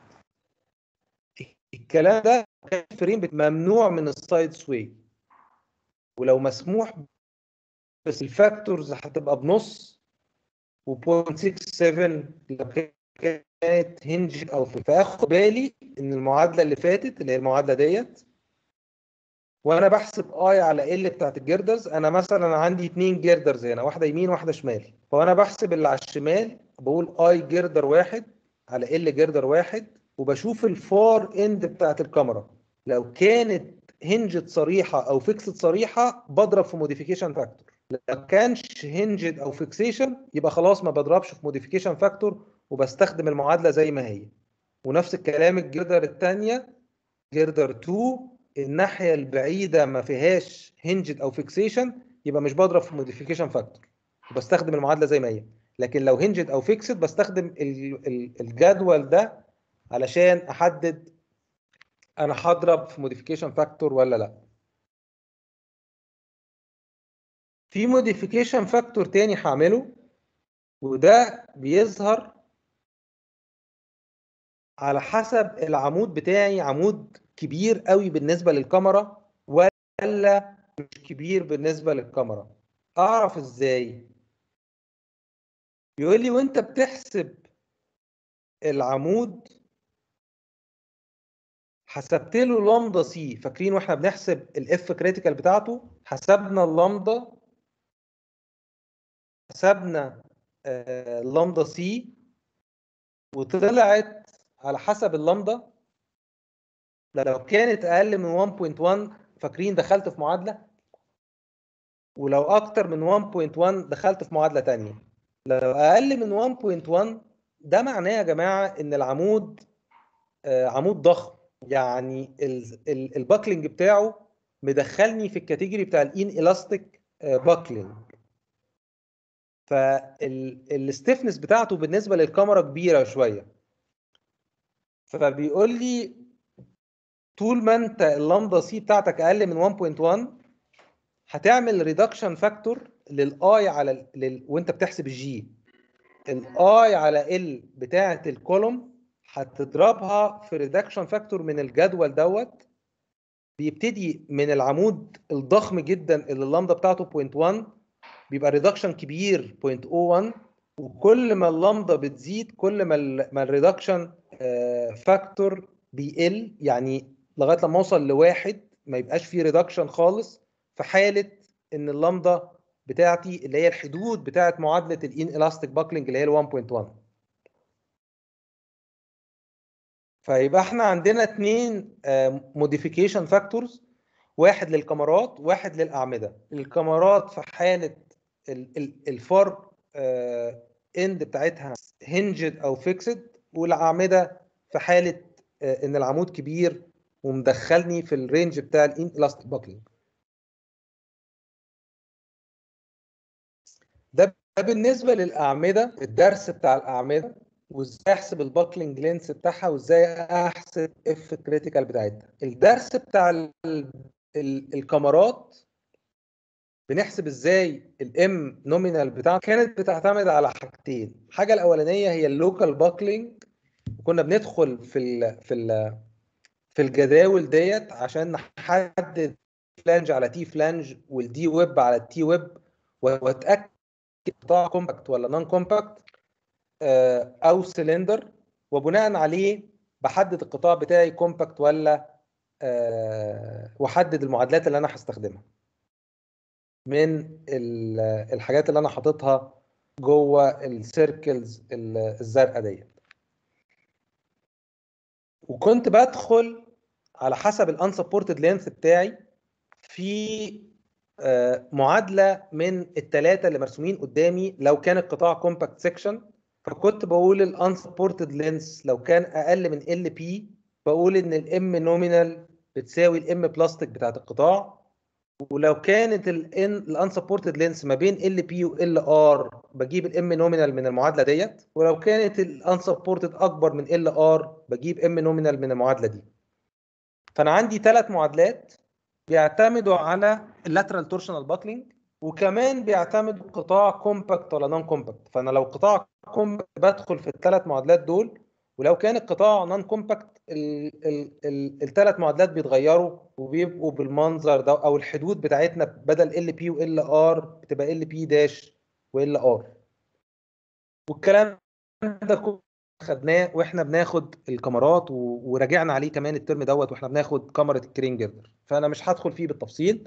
الكلام ده كان فريم ممنوع من السايد سوي ولو مسموح بس الفاكتورز هتبقى بنص و.67 لو كانت هنجد او في فاخد بالي ان المعادله اللي فاتت اللي هي المعادله ديت وانا بحسب اي على ال بتاعت الجردرز انا مثلا عندي اتنين جردرز هنا واحده يمين واحده شمال فانا بحسب اللي على الشمال بقول اي جردر واحد على ال جردر واحد وبشوف الفار اند بتاعت الكاميرا لو كانت هنجد صريحه او فيكسد صريحه بضرب في موديفيكيشن فاكتور لو كانش هنجد او فيكسيشن يبقى خلاص ما بضربش في موديفيكيشن فاكتور وبستخدم المعادله زي ما هي ونفس الكلام الجردر الثانيه جردر 2 الناحيه البعيده ما فيهاش هنجد او فيكسيشن يبقى مش بضرب في موديفيكيشن فاكتور وبستخدم المعادله زي ما هي لكن لو هنجد او فيكسد بستخدم ال- ال- الجدول ده علشان احدد انا هضرب في موديفيكيشن فاكتور ولا لا في موديفيكيشن فاكتور تاني هعمله وده بيظهر على حسب العمود بتاعي عمود كبير قوي بالنسبه للكاميرا ولا مش كبير بالنسبه للكاميرا اعرف ازاي بيقول لي وانت بتحسب العمود حسبت له لامدا سي فاكرين واحنا بنحسب الاف كريتيكال بتاعته حسبنا اللامدا حسبنا آه، اللامدا سي وطلعت على حسب اللامدا لو كانت اقل من 1.1 فاكرين دخلت في معادله ولو اكتر من 1.1 دخلت في معادله تانية لو اقل من 1.1 ده معناه يا جماعه ان العمود آه، عمود ضخم يعني الباكلينج بتاعه مدخلني في الكاتيجوري بتاع الان الاستيك باكلينج فالستيفنس بتاعته بالنسبه للكاميرا كبيره شويه فبيقول لي طول ما انت اللامدا سي بتاعتك اقل من 1.1 هتعمل ريدكشن فاكتور للاي على ال- لل... وانت بتحسب الجي الاي على ال بتاعه الكولوم هتضربها في ريدكشن فاكتور من الجدول دوت بيبتدي من العمود الضخم جدا اللي اللامدا بتاعته 0.1 بيبقى ريدكشن كبير 0.01 وكل ما اللامدا بتزيد كل ما ال ما الريدكشن فاكتور بيقل يعني لغايه لما اوصل لواحد ما يبقاش فيه ريدكشن خالص في حاله ان اللامدا بتاعتي اللي هي الحدود بتاعت معادله الان الاستيك باكلينج اللي هي ال 1.1 فيبقى احنا عندنا اثنين موديفيكيشن فاكتورز واحد للكاميرات واحد للاعمده الكاميرات في حاله الفار اند بتاعتها هنجد او فيكسد والاعمده في حاله آه، ان العمود كبير ومدخلني في الرينج بتاع الان الاستيك باكلينج ده ده بالنسبه للاعمده الدرس بتاع الاعمده وازاي احسب الباكلينج لينس بتاعها وازاي احسب اف كريتيكال بتاعتها الدرس بتاع ال- ال- الكاميرات بنحسب ازاي الام نومينال بتاعته كانت بتعتمد على حاجتين الحاجه الاولانيه هي اللوكال باكلينج كنا بندخل في ال في ال في الجداول ديت عشان نحدد فلانج على تي فلانج والدي ويب على التي ويب واتاكد قطاع كومباكت ولا نون كومباكت او سلندر وبناء عليه بحدد القطاع بتاعي كومباكت ولا آه، واحدد المعادلات اللي انا هستخدمها من ال- الحاجات اللي انا حاططها جوه السيركلز الزرقاء ديت وكنت بدخل على حسب الانسبورتد لينث بتاعي في آه، معادله من الثلاثه اللي مرسومين قدامي لو كان القطاع كومباكت سيكشن فكنت بقول الانسبورتد لينث لو كان اقل من ال بي بقول ان الام نومينال بتساوي الام بلاستيك بتاعت القطاع ولو كانت الان الانسبورتد لينس ما بين ال بي وال ار بجيب الام نومينال من المعادله ديت ولو كانت الانسبورتد اكبر من ال ار بجيب ام نومينال من المعادله دي فانا عندي ثلاث معادلات بيعتمدوا على اللاترال تورشنال باكلينج وكمان بيعتمدوا قطاع كومباكت ولا نون كومباكت فانا لو قطاع كومباكت بدخل في الثلاث معادلات دول ولو كان القطاع نون كومباكت الثلاث معادلات بيتغيروا وبيبقوا بالمنظر ده او الحدود بتاعتنا بدل ال بي وال ار بتبقى ال بي داش وال ار والكلام ده كله خدناه واحنا بناخد الكاميرات و- وراجعنا عليه كمان الترم دوت واحنا بناخد كاميرا الكرين جيردر فانا مش هدخل فيه بالتفصيل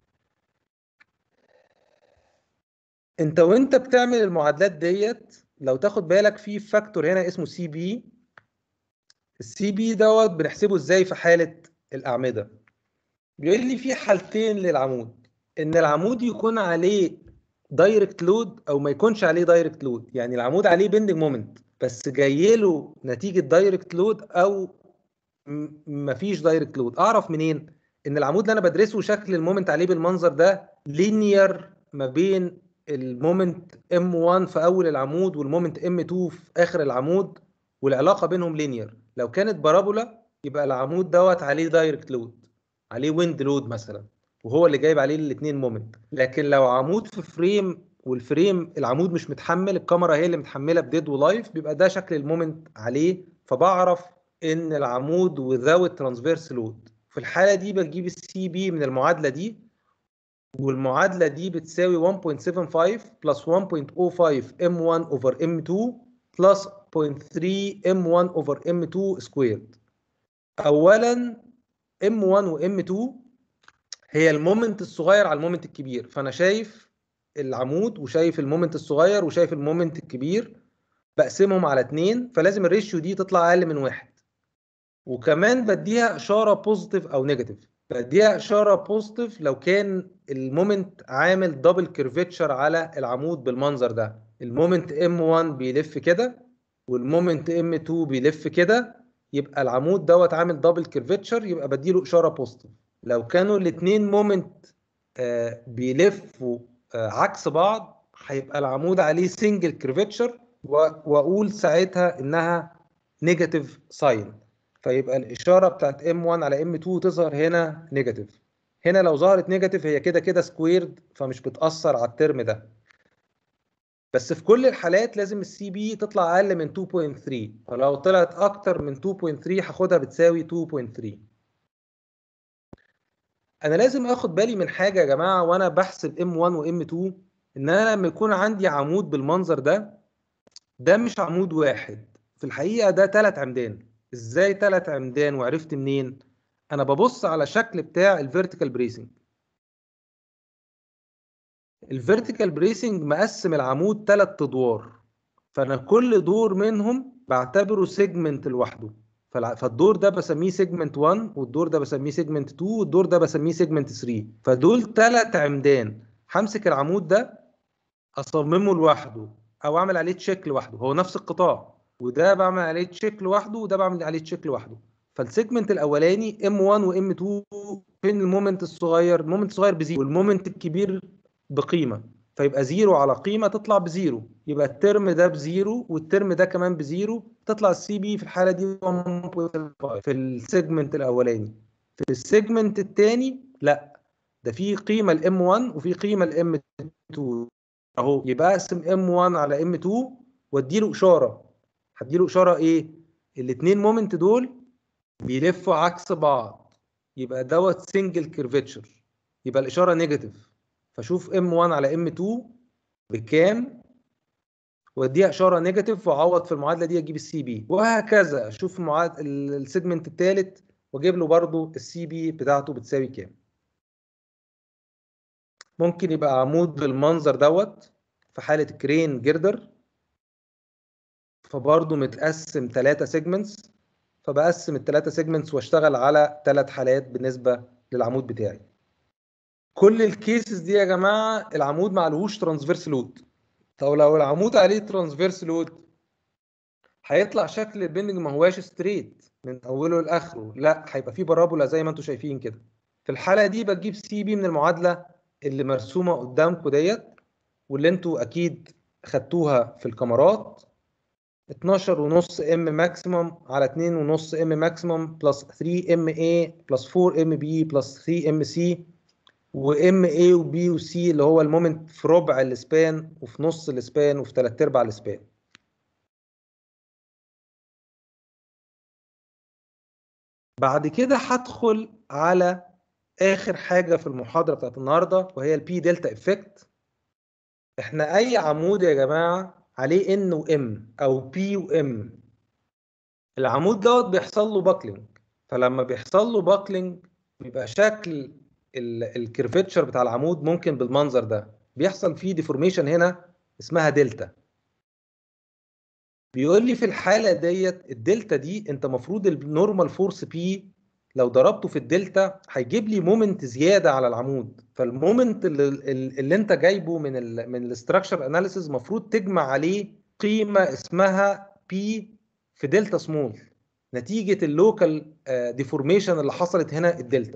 انت وانت بتعمل المعادلات ديت لو تاخد بالك في فاكتور هنا اسمه سي بي السي بي دوت بنحسبه ازاي في حاله الاعمده بيقول لي في حالتين للعمود ان العمود يكون عليه دايركت لود او ما يكونش عليه دايركت لود يعني العمود عليه بيندنج مومنت بس جاي له نتيجه دايركت لود او م- مفيش دايركت لود اعرف منين ان العمود اللي انا بدرسه شكل المومنت عليه بالمنظر ده لينير ما بين المومنت M1 في اول العمود والمومنت M2 في اخر العمود والعلاقه بينهم لينير لو كانت بارابولا يبقى العمود دوت عليه دايركت لود عليه ويند لود مثلا وهو اللي جايب عليه الاثنين مومنت لكن لو عمود في فريم والفريم العمود مش متحمل الكاميرا هي اللي متحمله بديد ولايف بيبقى ده شكل المومنت عليه فبعرف ان العمود without ترانسفيرس لود في الحاله دي بجيب السي بي من المعادله دي والمعادله دي بتساوي 1.75 بلس 1.05 m1 over m2 بلس 0.3 m1 over m2 سكويرد اولا m1 و m2 هي المومنت الصغير على المومنت الكبير فانا شايف العمود وشايف المومنت الصغير وشايف المومنت الكبير بقسمهم على اتنين فلازم الريشيو دي تطلع اقل من واحد وكمان بديها اشاره بوزيتيف او نيجاتيف بديها اشاره بوزيتيف لو كان المومنت عامل دبل كيرفيتشر على العمود بالمنظر ده المومنت M1 بيلف كده والمومنت M2 بيلف كده يبقى العمود دوت عامل دبل كيرفيتشر يبقى بديله اشاره بوزيتيف لو كانوا الاثنين مومنت بيلفوا آه، عكس بعض هيبقى العمود عليه سنجل كيرفيتشر واقول ساعتها انها نيجاتيف ساين فيبقى الاشاره بتاعت M1 على M2 تظهر هنا نيجاتيف هنا لو ظهرت نيجاتيف هي كده كده سكويرد فمش بتاثر على الترم ده بس في كل الحالات لازم السي بي تطلع اقل من 2.3 فلو طلعت اكتر من 2.3 هاخدها بتساوي 2.3 انا لازم اخد بالي من حاجه يا جماعه وانا بحسب M1 و M2 ان انا لما يكون عندي عمود بالمنظر ده ده مش عمود واحد في الحقيقه ده ثلاث عمدان ازاي ثلاث عمدان وعرفت منين انا ببص على شكل بتاع الفيرتيكال بريسنج الفيرتيكال بريسنج مقسم العمود ثلاث ادوار فانا كل دور منهم بعتبره سيجمنت لوحده فالع- فالدور ده بسميه سيجمنت 1 والدور ده بسميه سيجمنت 2 والدور ده بسميه سيجمنت 3 فدول ثلاث عمدان همسك العمود ده اصممه لوحده او اعمل عليه تشيك لوحده هو نفس القطاع وده بعمل عليه تشيك لوحده وده بعمل عليه تشيك لوحده فالسيجمنت الاولاني M1 و M2 فين المومنت الصغير المومنت الصغير بزيرو والمومنت الكبير بقيمه فيبقى زيرو على قيمه تطلع بزيرو يبقى الترم ده بزيرو والترم ده كمان بزيرو تطلع السي بي في الحاله دي 1.5 في السيجمنت الاولاني في السيجمنت الثاني لا ده في قيمه الام 1 وفي قيمه الام 2 اهو يبقى اقسم ام 1 على ام 2 وادي له اشاره هدي له اشاره ايه الاثنين مومنت دول بيلفوا عكس بعض يبقى دوت سنجل كيرفتشر يبقى الاشاره نيجاتيف فاشوف ام 1 على ام 2 بكام واديها اشاره نيجاتيف واعوض في المعادله دي اجيب السي بي وهكذا اشوف المعاد السيجمنت الثالث واجيب له برضه السي بي بتاعته بتساوي كام ممكن يبقى عمود بالمنظر دوت في حاله كرين جردر فبرضه متقسم ثلاثة سيجمنتس فبقسم الثلاثة سيجمنتس واشتغل على ثلاث حالات بالنسبة للعمود بتاعي كل الكيسز دي يا جماعة العمود ما عليهوش ترانسفيرس لود طب لو العمود عليه ترانسفيرس لود هيطلع شكل البندنج ما هواش ستريت من اوله لاخره لا هيبقى فيه بارابولا زي ما انتم شايفين كده في الحالة دي بتجيب سي بي من المعادلة اللي مرسومة قدامكم ديت واللي انتوا اكيد خدتوها في الكاميرات 12 ونص ام ماكسيمم على 2 ونص ام ماكسيمم بلس 3 ام اي بلس 4 ام بي بلس 3 ام سي وام اي وبي وسي اللي هو المومنت في ربع السبان وفي نص السبان وفي ثلاث ارباع السبان بعد كده هدخل على اخر حاجه في المحاضره بتاعت النهارده وهي البي دلتا افكت احنا اي عمود يا جماعه عليه ان وام او بي وام العمود دوت بيحصل له باكلينج فلما بيحصل له باكلينج بيبقى شكل الكيرفتشر بتاع العمود ممكن بالمنظر ده بيحصل فيه ديفورميشن هنا اسمها دلتا بيقول لي في الحاله ديت الدلتا دي انت المفروض النورمال فورس بي لو ضربته في الدلتا هيجيب لي مومنت زياده على العمود فالمومنت اللي, اللي انت جايبه من ال من الاستراكشر اناليسيز المفروض تجمع عليه قيمه اسمها بي في دلتا سمول نتيجه اللوكال ديفورميشن اللي حصلت هنا الدلتا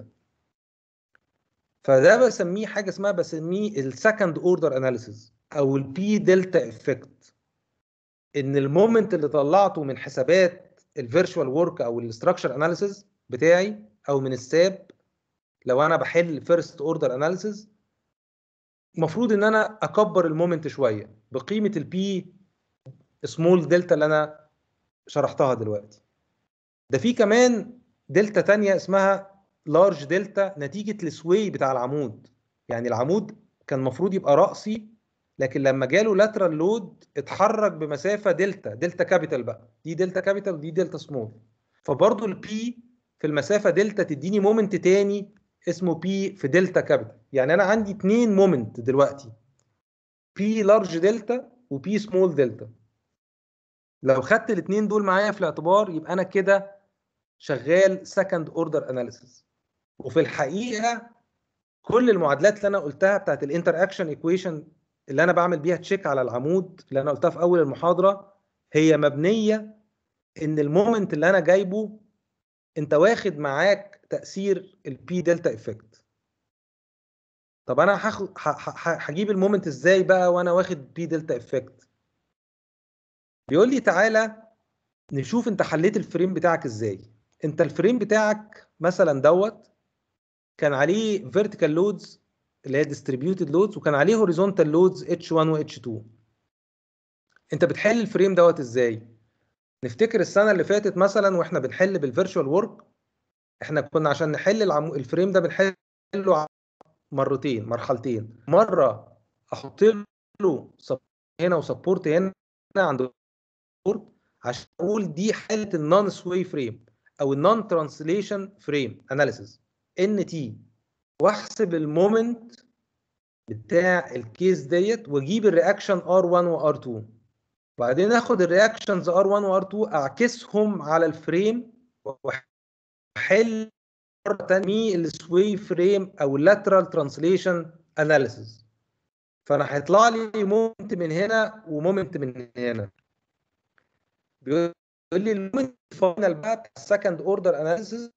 فده بسميه حاجه اسمها بسميه السكند اوردر اناليسيز او البي دلتا افكت ان المومنت اللي طلعته من حسابات الفيرتشوال ورك او الاستراكشر اناليسيز بتاعي او من الساب لو انا بحل فيرست اوردر اناليسيز المفروض ان انا اكبر المومنت شويه بقيمه البي سمول دلتا اللي انا شرحتها دلوقتي ده في كمان دلتا تانية اسمها لارج دلتا نتيجه السوي بتاع العمود يعني العمود كان المفروض يبقى رأسي لكن لما جاله لاترال لود اتحرك بمسافه دلتا دلتا كابيتال بقى دي دلتا كابيتال ودي دلتا سمول فبرضه البي في المسافه دلتا تديني مومنت تاني اسمه بي في دلتا كابيتال يعني انا عندي اتنين مومنت دلوقتي بي لارج دلتا وبي سمول دلتا لو خدت الاثنين دول معايا في الاعتبار يبقى انا كده شغال سكند اوردر اناليسيس وفي الحقيقه كل المعادلات اللي انا قلتها بتاعت الانتر اكشن ايكويشن اللي انا بعمل بيها تشيك على العمود اللي انا قلتها في اول المحاضره هي مبنيه ان المومنت اللي انا جايبه انت واخد معاك تاثير البي دلتا افكت طب انا هاخد هجيب المومنت ازاي بقى وانا واخد بي دلتا افكت بيقول لي تعالى نشوف انت حليت الفريم بتاعك ازاي انت الفريم بتاعك مثلا دوت كان عليه فيرتيكال لودز اللي هي ديستريبيوتد لودز وكان عليه هوريزونتال لودز اتش 1 و اتش 2 انت بتحل الفريم دوت ازاي نفتكر السنه اللي فاتت مثلا واحنا بنحل بالفيرتشوال ورك احنا كنا عشان نحل العمو... الفريم ده بنحله مرتين مرحلتين مره احط له هنا وسبورت هنا عند سبورت عشان اقول دي حاله النون سوي فريم او النون ترانسليشن فريم اناليسيس ان تي واحسب المومنت بتاع الكيس ديت واجيب الرياكشن ار1 وار2 وبعدين اخد الرياكشنز ار1 وار2 اعكسهم على الفريم واحل مره ثانيه السوي فريم او اللاترال ترانسليشن اناليسيس فانا هيطلع لي مومنت من هنا ومومنت من هنا بيقول لي المومنت الفاينل بقى بتاع السكند اوردر اناليسيس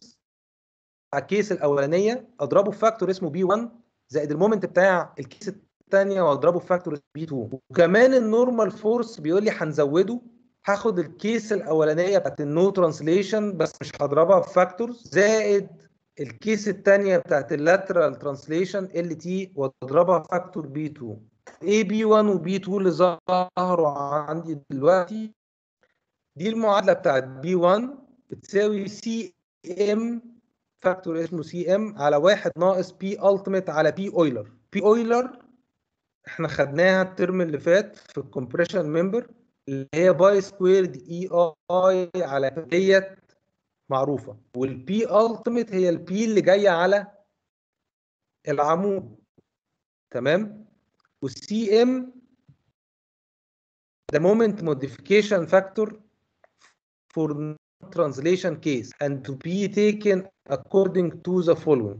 على الكيس الاولانيه اضربه في فاكتور اسمه بي 1 زائد المومنت بتاع الكيس الثانيه واضربه في فاكتور بي 2 وكمان النورمال فورس بيقول لي هنزوده هاخد الكيس الاولانيه بتاعت النو ترانسليشن بس مش هضربها في فاكتورز زائد الكيس الثانيه بتاعت اللاترال ترانسليشن ال تي واضربها في فاكتور بي 2 اي بي 1 وبي 2 اللي ظهروا عندي دلوقتي دي المعادله بتاعت بي 1 بتساوي سي ام فاكتور اسمه سي ام على واحد ناقص بي التيميت على بي اويلر بي اويلر احنا خدناها الترم اللي فات في الكومبريشن ممبر اللي هي باي سكويرد اي اي على ديت معروفه والبي التيميت هي البي اللي جايه على العمود تمام والسي ام the moment modification factor for translation case and to be taken according to the following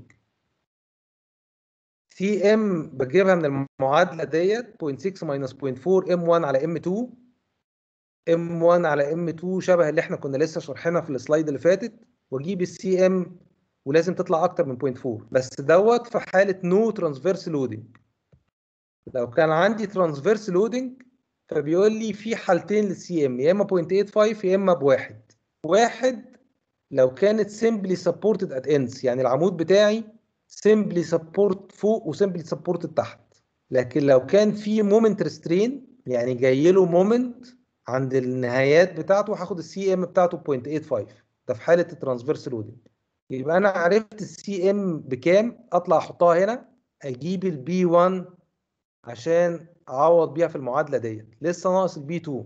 سي ام بجيبها من المعادله ديت 0.6 minus 0.4 m1 على m2 m1 على m2 شبه اللي احنا كنا لسه شارحينها في السلايد اللي فاتت واجيب السي ام ولازم تطلع اكتر من 0.4 بس دوت في حاله نو ترانسفيرس لودنج لو كان عندي ترانسفيرس لودنج فبيقول لي في حالتين للسي ام يا اما 0.85 يا اما بواحد واحد لو كانت سيمبلي سبورتد ات اندز يعني العمود بتاعي سيمبلي سبورت فوق وسيمبلي سبورت تحت لكن لو كان في مومنت ريسترين يعني جاي له مومنت عند النهايات بتاعته هاخد السي ام بتاعته 0.85 ده في حاله الترانسفيرس لودنج يبقى انا عرفت السي ام بكام اطلع احطها هنا اجيب البي 1 عشان اعوض بيها في المعادله ديت لسه ناقص البي 2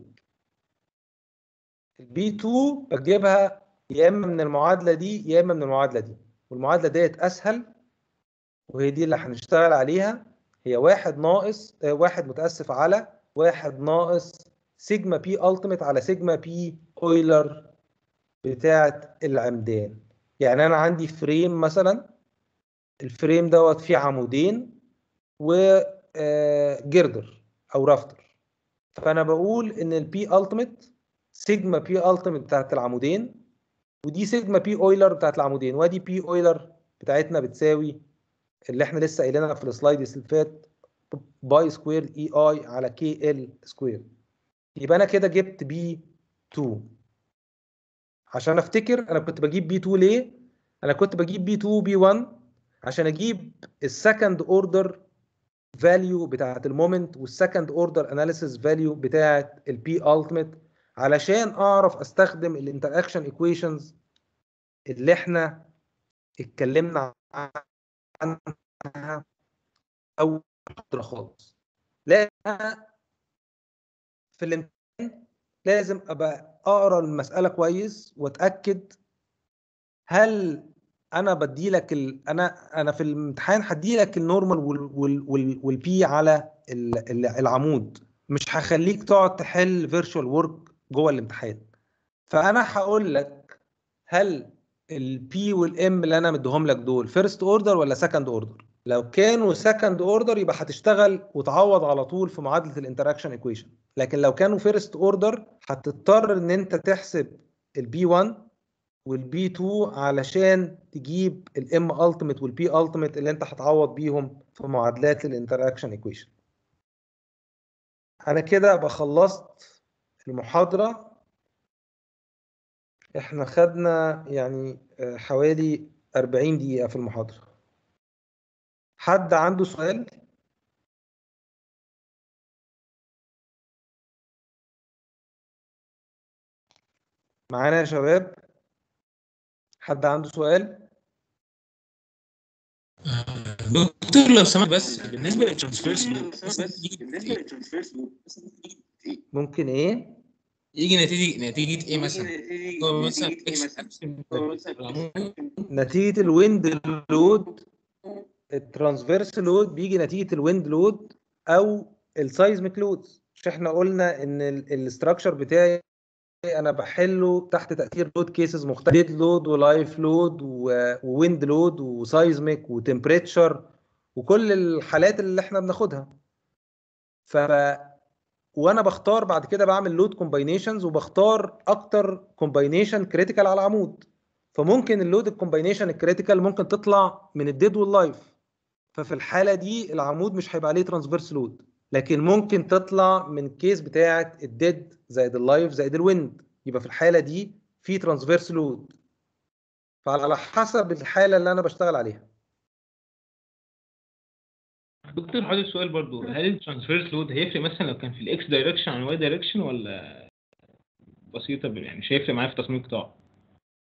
البي 2 بجيبها يا اما من المعادله دي يا اما من المعادله دي والمعادله ديت اسهل وهي دي اللي هنشتغل عليها هي واحد ناقص آه واحد متاسف على واحد ناقص سيجما بي التيميت على سيجما بي اويلر بتاعه العمدان يعني انا عندي فريم مثلا الفريم دوت فيه عمودين وجردر او رافتر فانا بقول ان البي التيميت سيجما بي التيميت بتاعت العمودين ودي سيجما بي اويلر بتاعت العمودين وادي بي اويلر بتاعتنا بتساوي اللي احنا لسه قايلينها في السلايد اللي فات باي سكوير اي اي على كي ال سكوير يبقى انا كده جبت بي 2 عشان افتكر انا كنت بجيب بي 2 ليه انا كنت بجيب بي 2 بي 1 عشان اجيب السكند اوردر فاليو بتاعت المومنت والسكند اوردر اناليسيس فاليو بتاعت البي التيميت علشان اعرف استخدم الانتراكشن ايكويشنز اللي احنا اتكلمنا عنها اول محاضره خالص لا في الامتحان لازم ابقى اقرا المساله كويس واتاكد هل انا بدي لك ال... انا انا في الامتحان هدي لك النورمال وال... وال... وال... والبي على ال... العمود مش هخليك تقعد تحل فيرتشوال ورك جوه الامتحان فانا هقول لك هل البي والام اللي انا مديهم لك دول فيرست اوردر ولا سكند اوردر لو كانوا سكند اوردر يبقى هتشتغل وتعوض على طول في معادله الانتراكشن ايكويشن لكن لو كانوا فيرست اوردر هتضطر ان انت تحسب البي 1 والبي 2 علشان تجيب الام التيميت والبي التيميت اللي انت هتعوض بيهم في معادلات الانتراكشن ايكويشن انا كده ابقى خلصت المحاضره احنا خدنا يعني حوالي 40 دقيقه في المحاضره حد عنده سؤال معانا يا شباب حد عنده سؤال دكتور لو سمحت بس بالنسبه للترانسفيرس ممكن ايه يجي نتيجه نتيجه ايه مثلا هو مثلا نتيجه الويند لود الترانسفيرس لود بيجي نتيجه الويند لود او السايزميك لود مش احنا قلنا ان الاستراكشر بتاعي انا بحله تحت تاثير لود كيسز مختلفه ديد لود ولايف لود وويند لود وسايزميك وتمبريتشر وكل الحالات اللي احنا بناخدها ف وانا بختار بعد كده بعمل لود كومباينيشنز وبختار اكتر كومباينيشن كريتيكال على العمود فممكن اللود الكومباينيشن الكريتيكال ممكن تطلع من الديد واللايف ففي الحاله دي العمود مش هيبقى عليه ترانسفيرس لود لكن ممكن تطلع من كيس بتاعه الديد زائد اللايف زائد الويند يبقى في الحاله دي في ترانسفيرس لود فعلى حسب الحاله اللي انا بشتغل عليها دكتور حاضر سؤال برضو هل الترانسفيرس لود هيفرق مثلا لو كان في الاكس دايركشن عن الواي دايركشن ولا بسيطه يعني مش هيفرق معايا في تصميم القطاع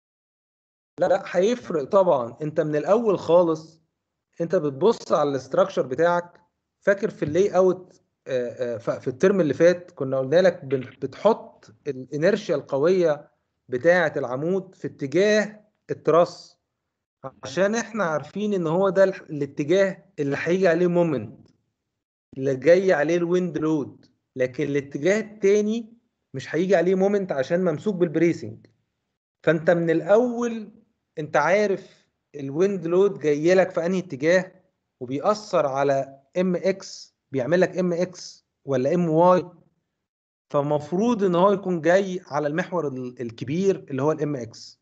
لا لا هيفرق طبعا انت من الاول خالص انت بتبص على الاستراكشر بتاعك فاكر في اللاي اوت آه، آه، ف- في الترم اللي فات كنا قلنا لك بن- بتحط الانرشيا القويه بتاعه العمود في اتجاه التراس عشان احنا عارفين ان هو ده ال- الاتجاه اللي هيجي عليه مومنت اللي جاي عليه الويند لود لكن الاتجاه التاني مش هيجي عليه مومنت عشان ممسوك بالبريسنج فانت من الاول انت عارف الويند لود جاي لك في انهي اتجاه وبيأثر على ام اكس بيعمل لك ام اكس ولا ام واي فمفروض ان هو يكون جاي على المحور ال- الكبير اللي هو الام اكس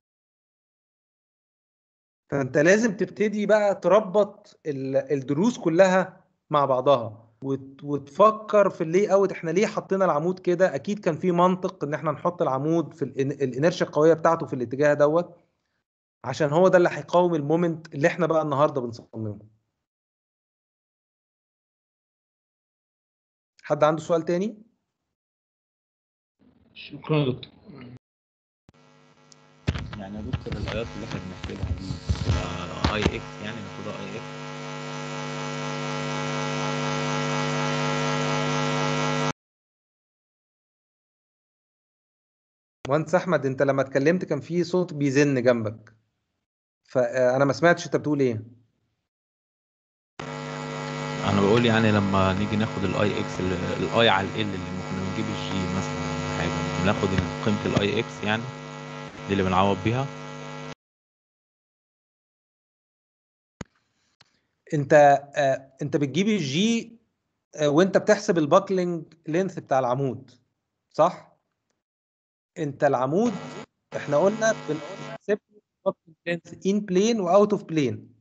فانت لازم تبتدي بقى تربط ال- الدروس كلها مع بعضها وت- وتفكر في اللي اوت احنا ليه حطينا العمود كده اكيد كان في منطق ان احنا نحط العمود في الإن- الانرشيا القويه بتاعته في الاتجاه دوت عشان هو ده اللي هيقاوم المومنت اللي احنا بقى النهارده بنصممه حد عنده سؤال تاني شكرا يا دكتور يعني يا دكتور الايات اللي احنا بنحسبها دي تبقى اي اكس يعني المفروض اي اكس مهندس احمد انت لما اتكلمت كان في صوت بيزن جنبك فانا ما سمعتش انت بتقول ايه انا بقول يعني لما نيجي ناخد الاي اكس الاي على ال اللي كنا بنجيب الجي مثلا ولا حاجه بناخد قيمه الاي اكس يعني دي اللي بنعوض بيها انت آه انت بتجيب الجي آه وانت بتحسب الباكلينج لينث بتاع العمود صح انت العمود احنا قلنا بنحسب لينث ان بلين واوت اوف بلين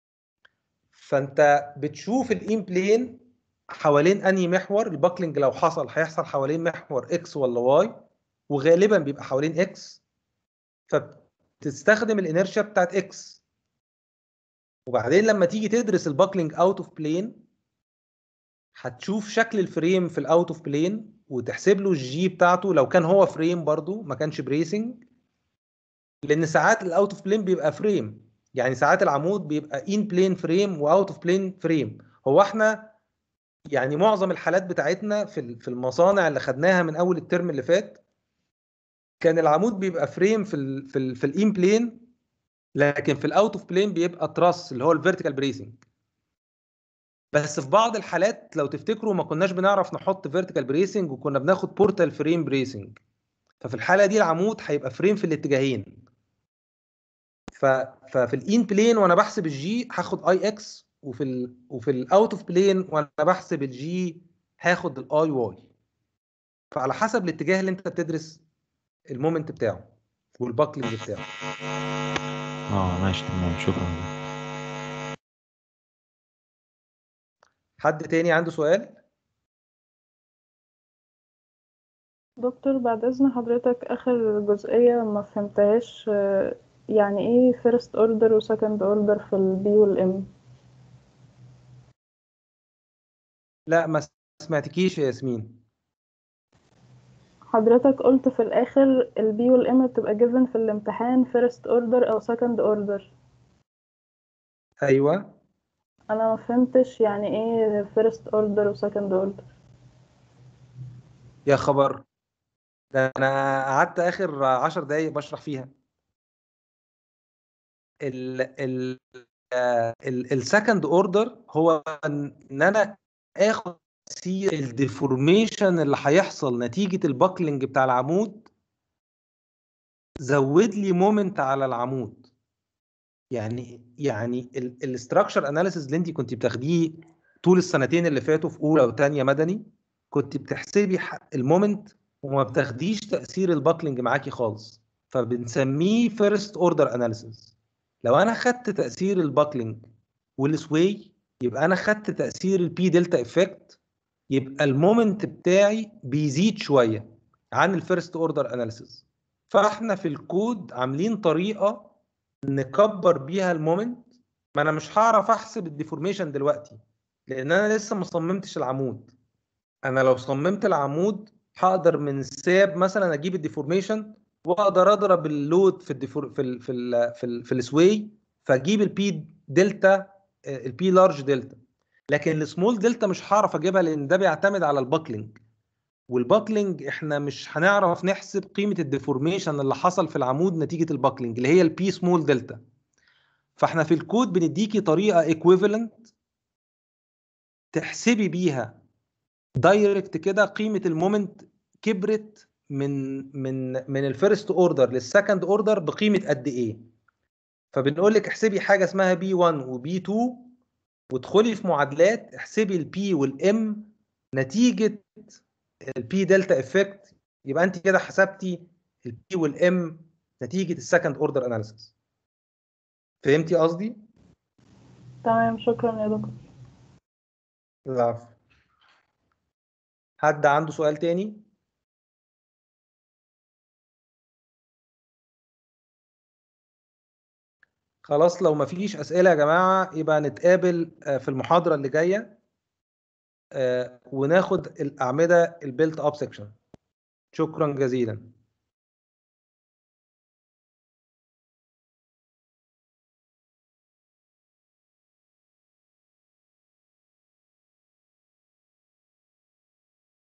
فانت بتشوف الان بلين حوالين انهي محور الباكلينج لو حصل هيحصل حوالين محور اكس ولا واي وغالبا بيبقى حوالين اكس فبتستخدم الانرشيا بتاعت اكس وبعدين لما تيجي تدرس الباكلينج اوت اوف بلين هتشوف شكل الفريم في الاوت اوف بلين وتحسب له الجي بتاعته لو كان هو فريم برضو ما كانش بريسنج لان ساعات الاوت اوف بلين بيبقى فريم يعني ساعات العمود بيبقى ان بلين فريم واوت اوف بلين فريم هو احنا يعني معظم الحالات بتاعتنا في ال- في المصانع اللي خدناها من اول الترم اللي فات كان العمود بيبقى فريم في ال في ال في الان بلين لكن في الاوت اوف بلين بيبقى تراس اللي هو الفيرتيكال بريسنج بس في بعض الحالات لو تفتكروا ما كناش بنعرف نحط فيرتيكال بريسنج وكنا بناخد بورتال فريم بريسنج ففي الحاله دي العمود هيبقى فريم في الاتجاهين ف... ففي الان بلين وانا بحسب الجي هاخد اي اكس وفي ال... وفي الاوت اوف بلين وانا بحسب الجي هاخد الاي واي فعلى حسب الاتجاه اللي انت بتدرس المومنت بتاعه والباكلينج بتاعه اه ماشي تمام شكرا حد تاني عنده سؤال دكتور بعد إذن حضرتك آخر جزئية ما فهمتهاش آه، يعني إيه first order و second order في ال B وال M لا ما سمعتكيش يا ياسمين حضرتك قلت في الآخر ال B وال M بتبقى given في الامتحان first order أو second order ايوه أنا ما فهمتش يعني إيه first order و second order يا خبر ده انا قعدت اخر عشر دقايق بشرح فيها ال ال السكند اوردر هو ان إن انا اخد تأثير الديفورميشن اللي هيحصل نتيجة الباكلينج بتاع العمود زود لي مومنت على العمود يعني يعني الاستراكشر اناليسيز اللي انت كنت بتاخديه طول السنتين اللي فاتوا في اولى وثانيه مدني كنت بتحسبي ح- المومنت وما بتاخديش تاثير الباكلينج معاكي خالص فبنسميه فيرست اوردر اناليسيز لو انا خدت تاثير الباكلينج والسواي يبقى انا خدت تاثير البي دلتا افكت يبقى المومنت بتاعي بيزيد شويه عن الفيرست اوردر اناليسيز فاحنا في الكود عاملين طريقه نكبر بيها المومنت ما انا مش هعرف احسب الديفورميشن دلوقتي لان انا لسه ما صممتش العمود انا لو صممت العمود هقدر من الساب مثلا اجيب الديفورميشن واقدر اضرب اللود في الديفور في ال في ال في, ال في السواي فاجيب البي دلتا البي لارج دلتا لكن السمول دلتا مش هعرف اجيبها لان ده بيعتمد على الباكلينج والباكلينج احنا مش هنعرف نحسب قيمه الديفورميشن اللي حصل في العمود نتيجه الباكلينج اللي هي البي سمول دلتا فاحنا في الكود بنديكي طريقه ايكويفالنت تحسبي بيها دايركت كده قيمه المومنت كبرت من من من الفيرست اوردر للسكند اوردر بقيمه قد ايه فبنقول لك احسبي حاجه اسمها بي 1 وبي 2 وادخلي في معادلات احسبي البي والام نتيجه البي دلتا افكت يبقى انت كده حسبتي البي والام نتيجه السكند اوردر اناليسيس فهمتي قصدي؟ تمام شكرا يا دكتور العفو حد عنده سؤال تاني؟ خلاص لو مفيش أسئلة يا جماعة يبقى نتقابل آه، في المحاضرة اللي جاية آه، وناخد الأعمدة البيلت أب سيكشن شكرا جزيلا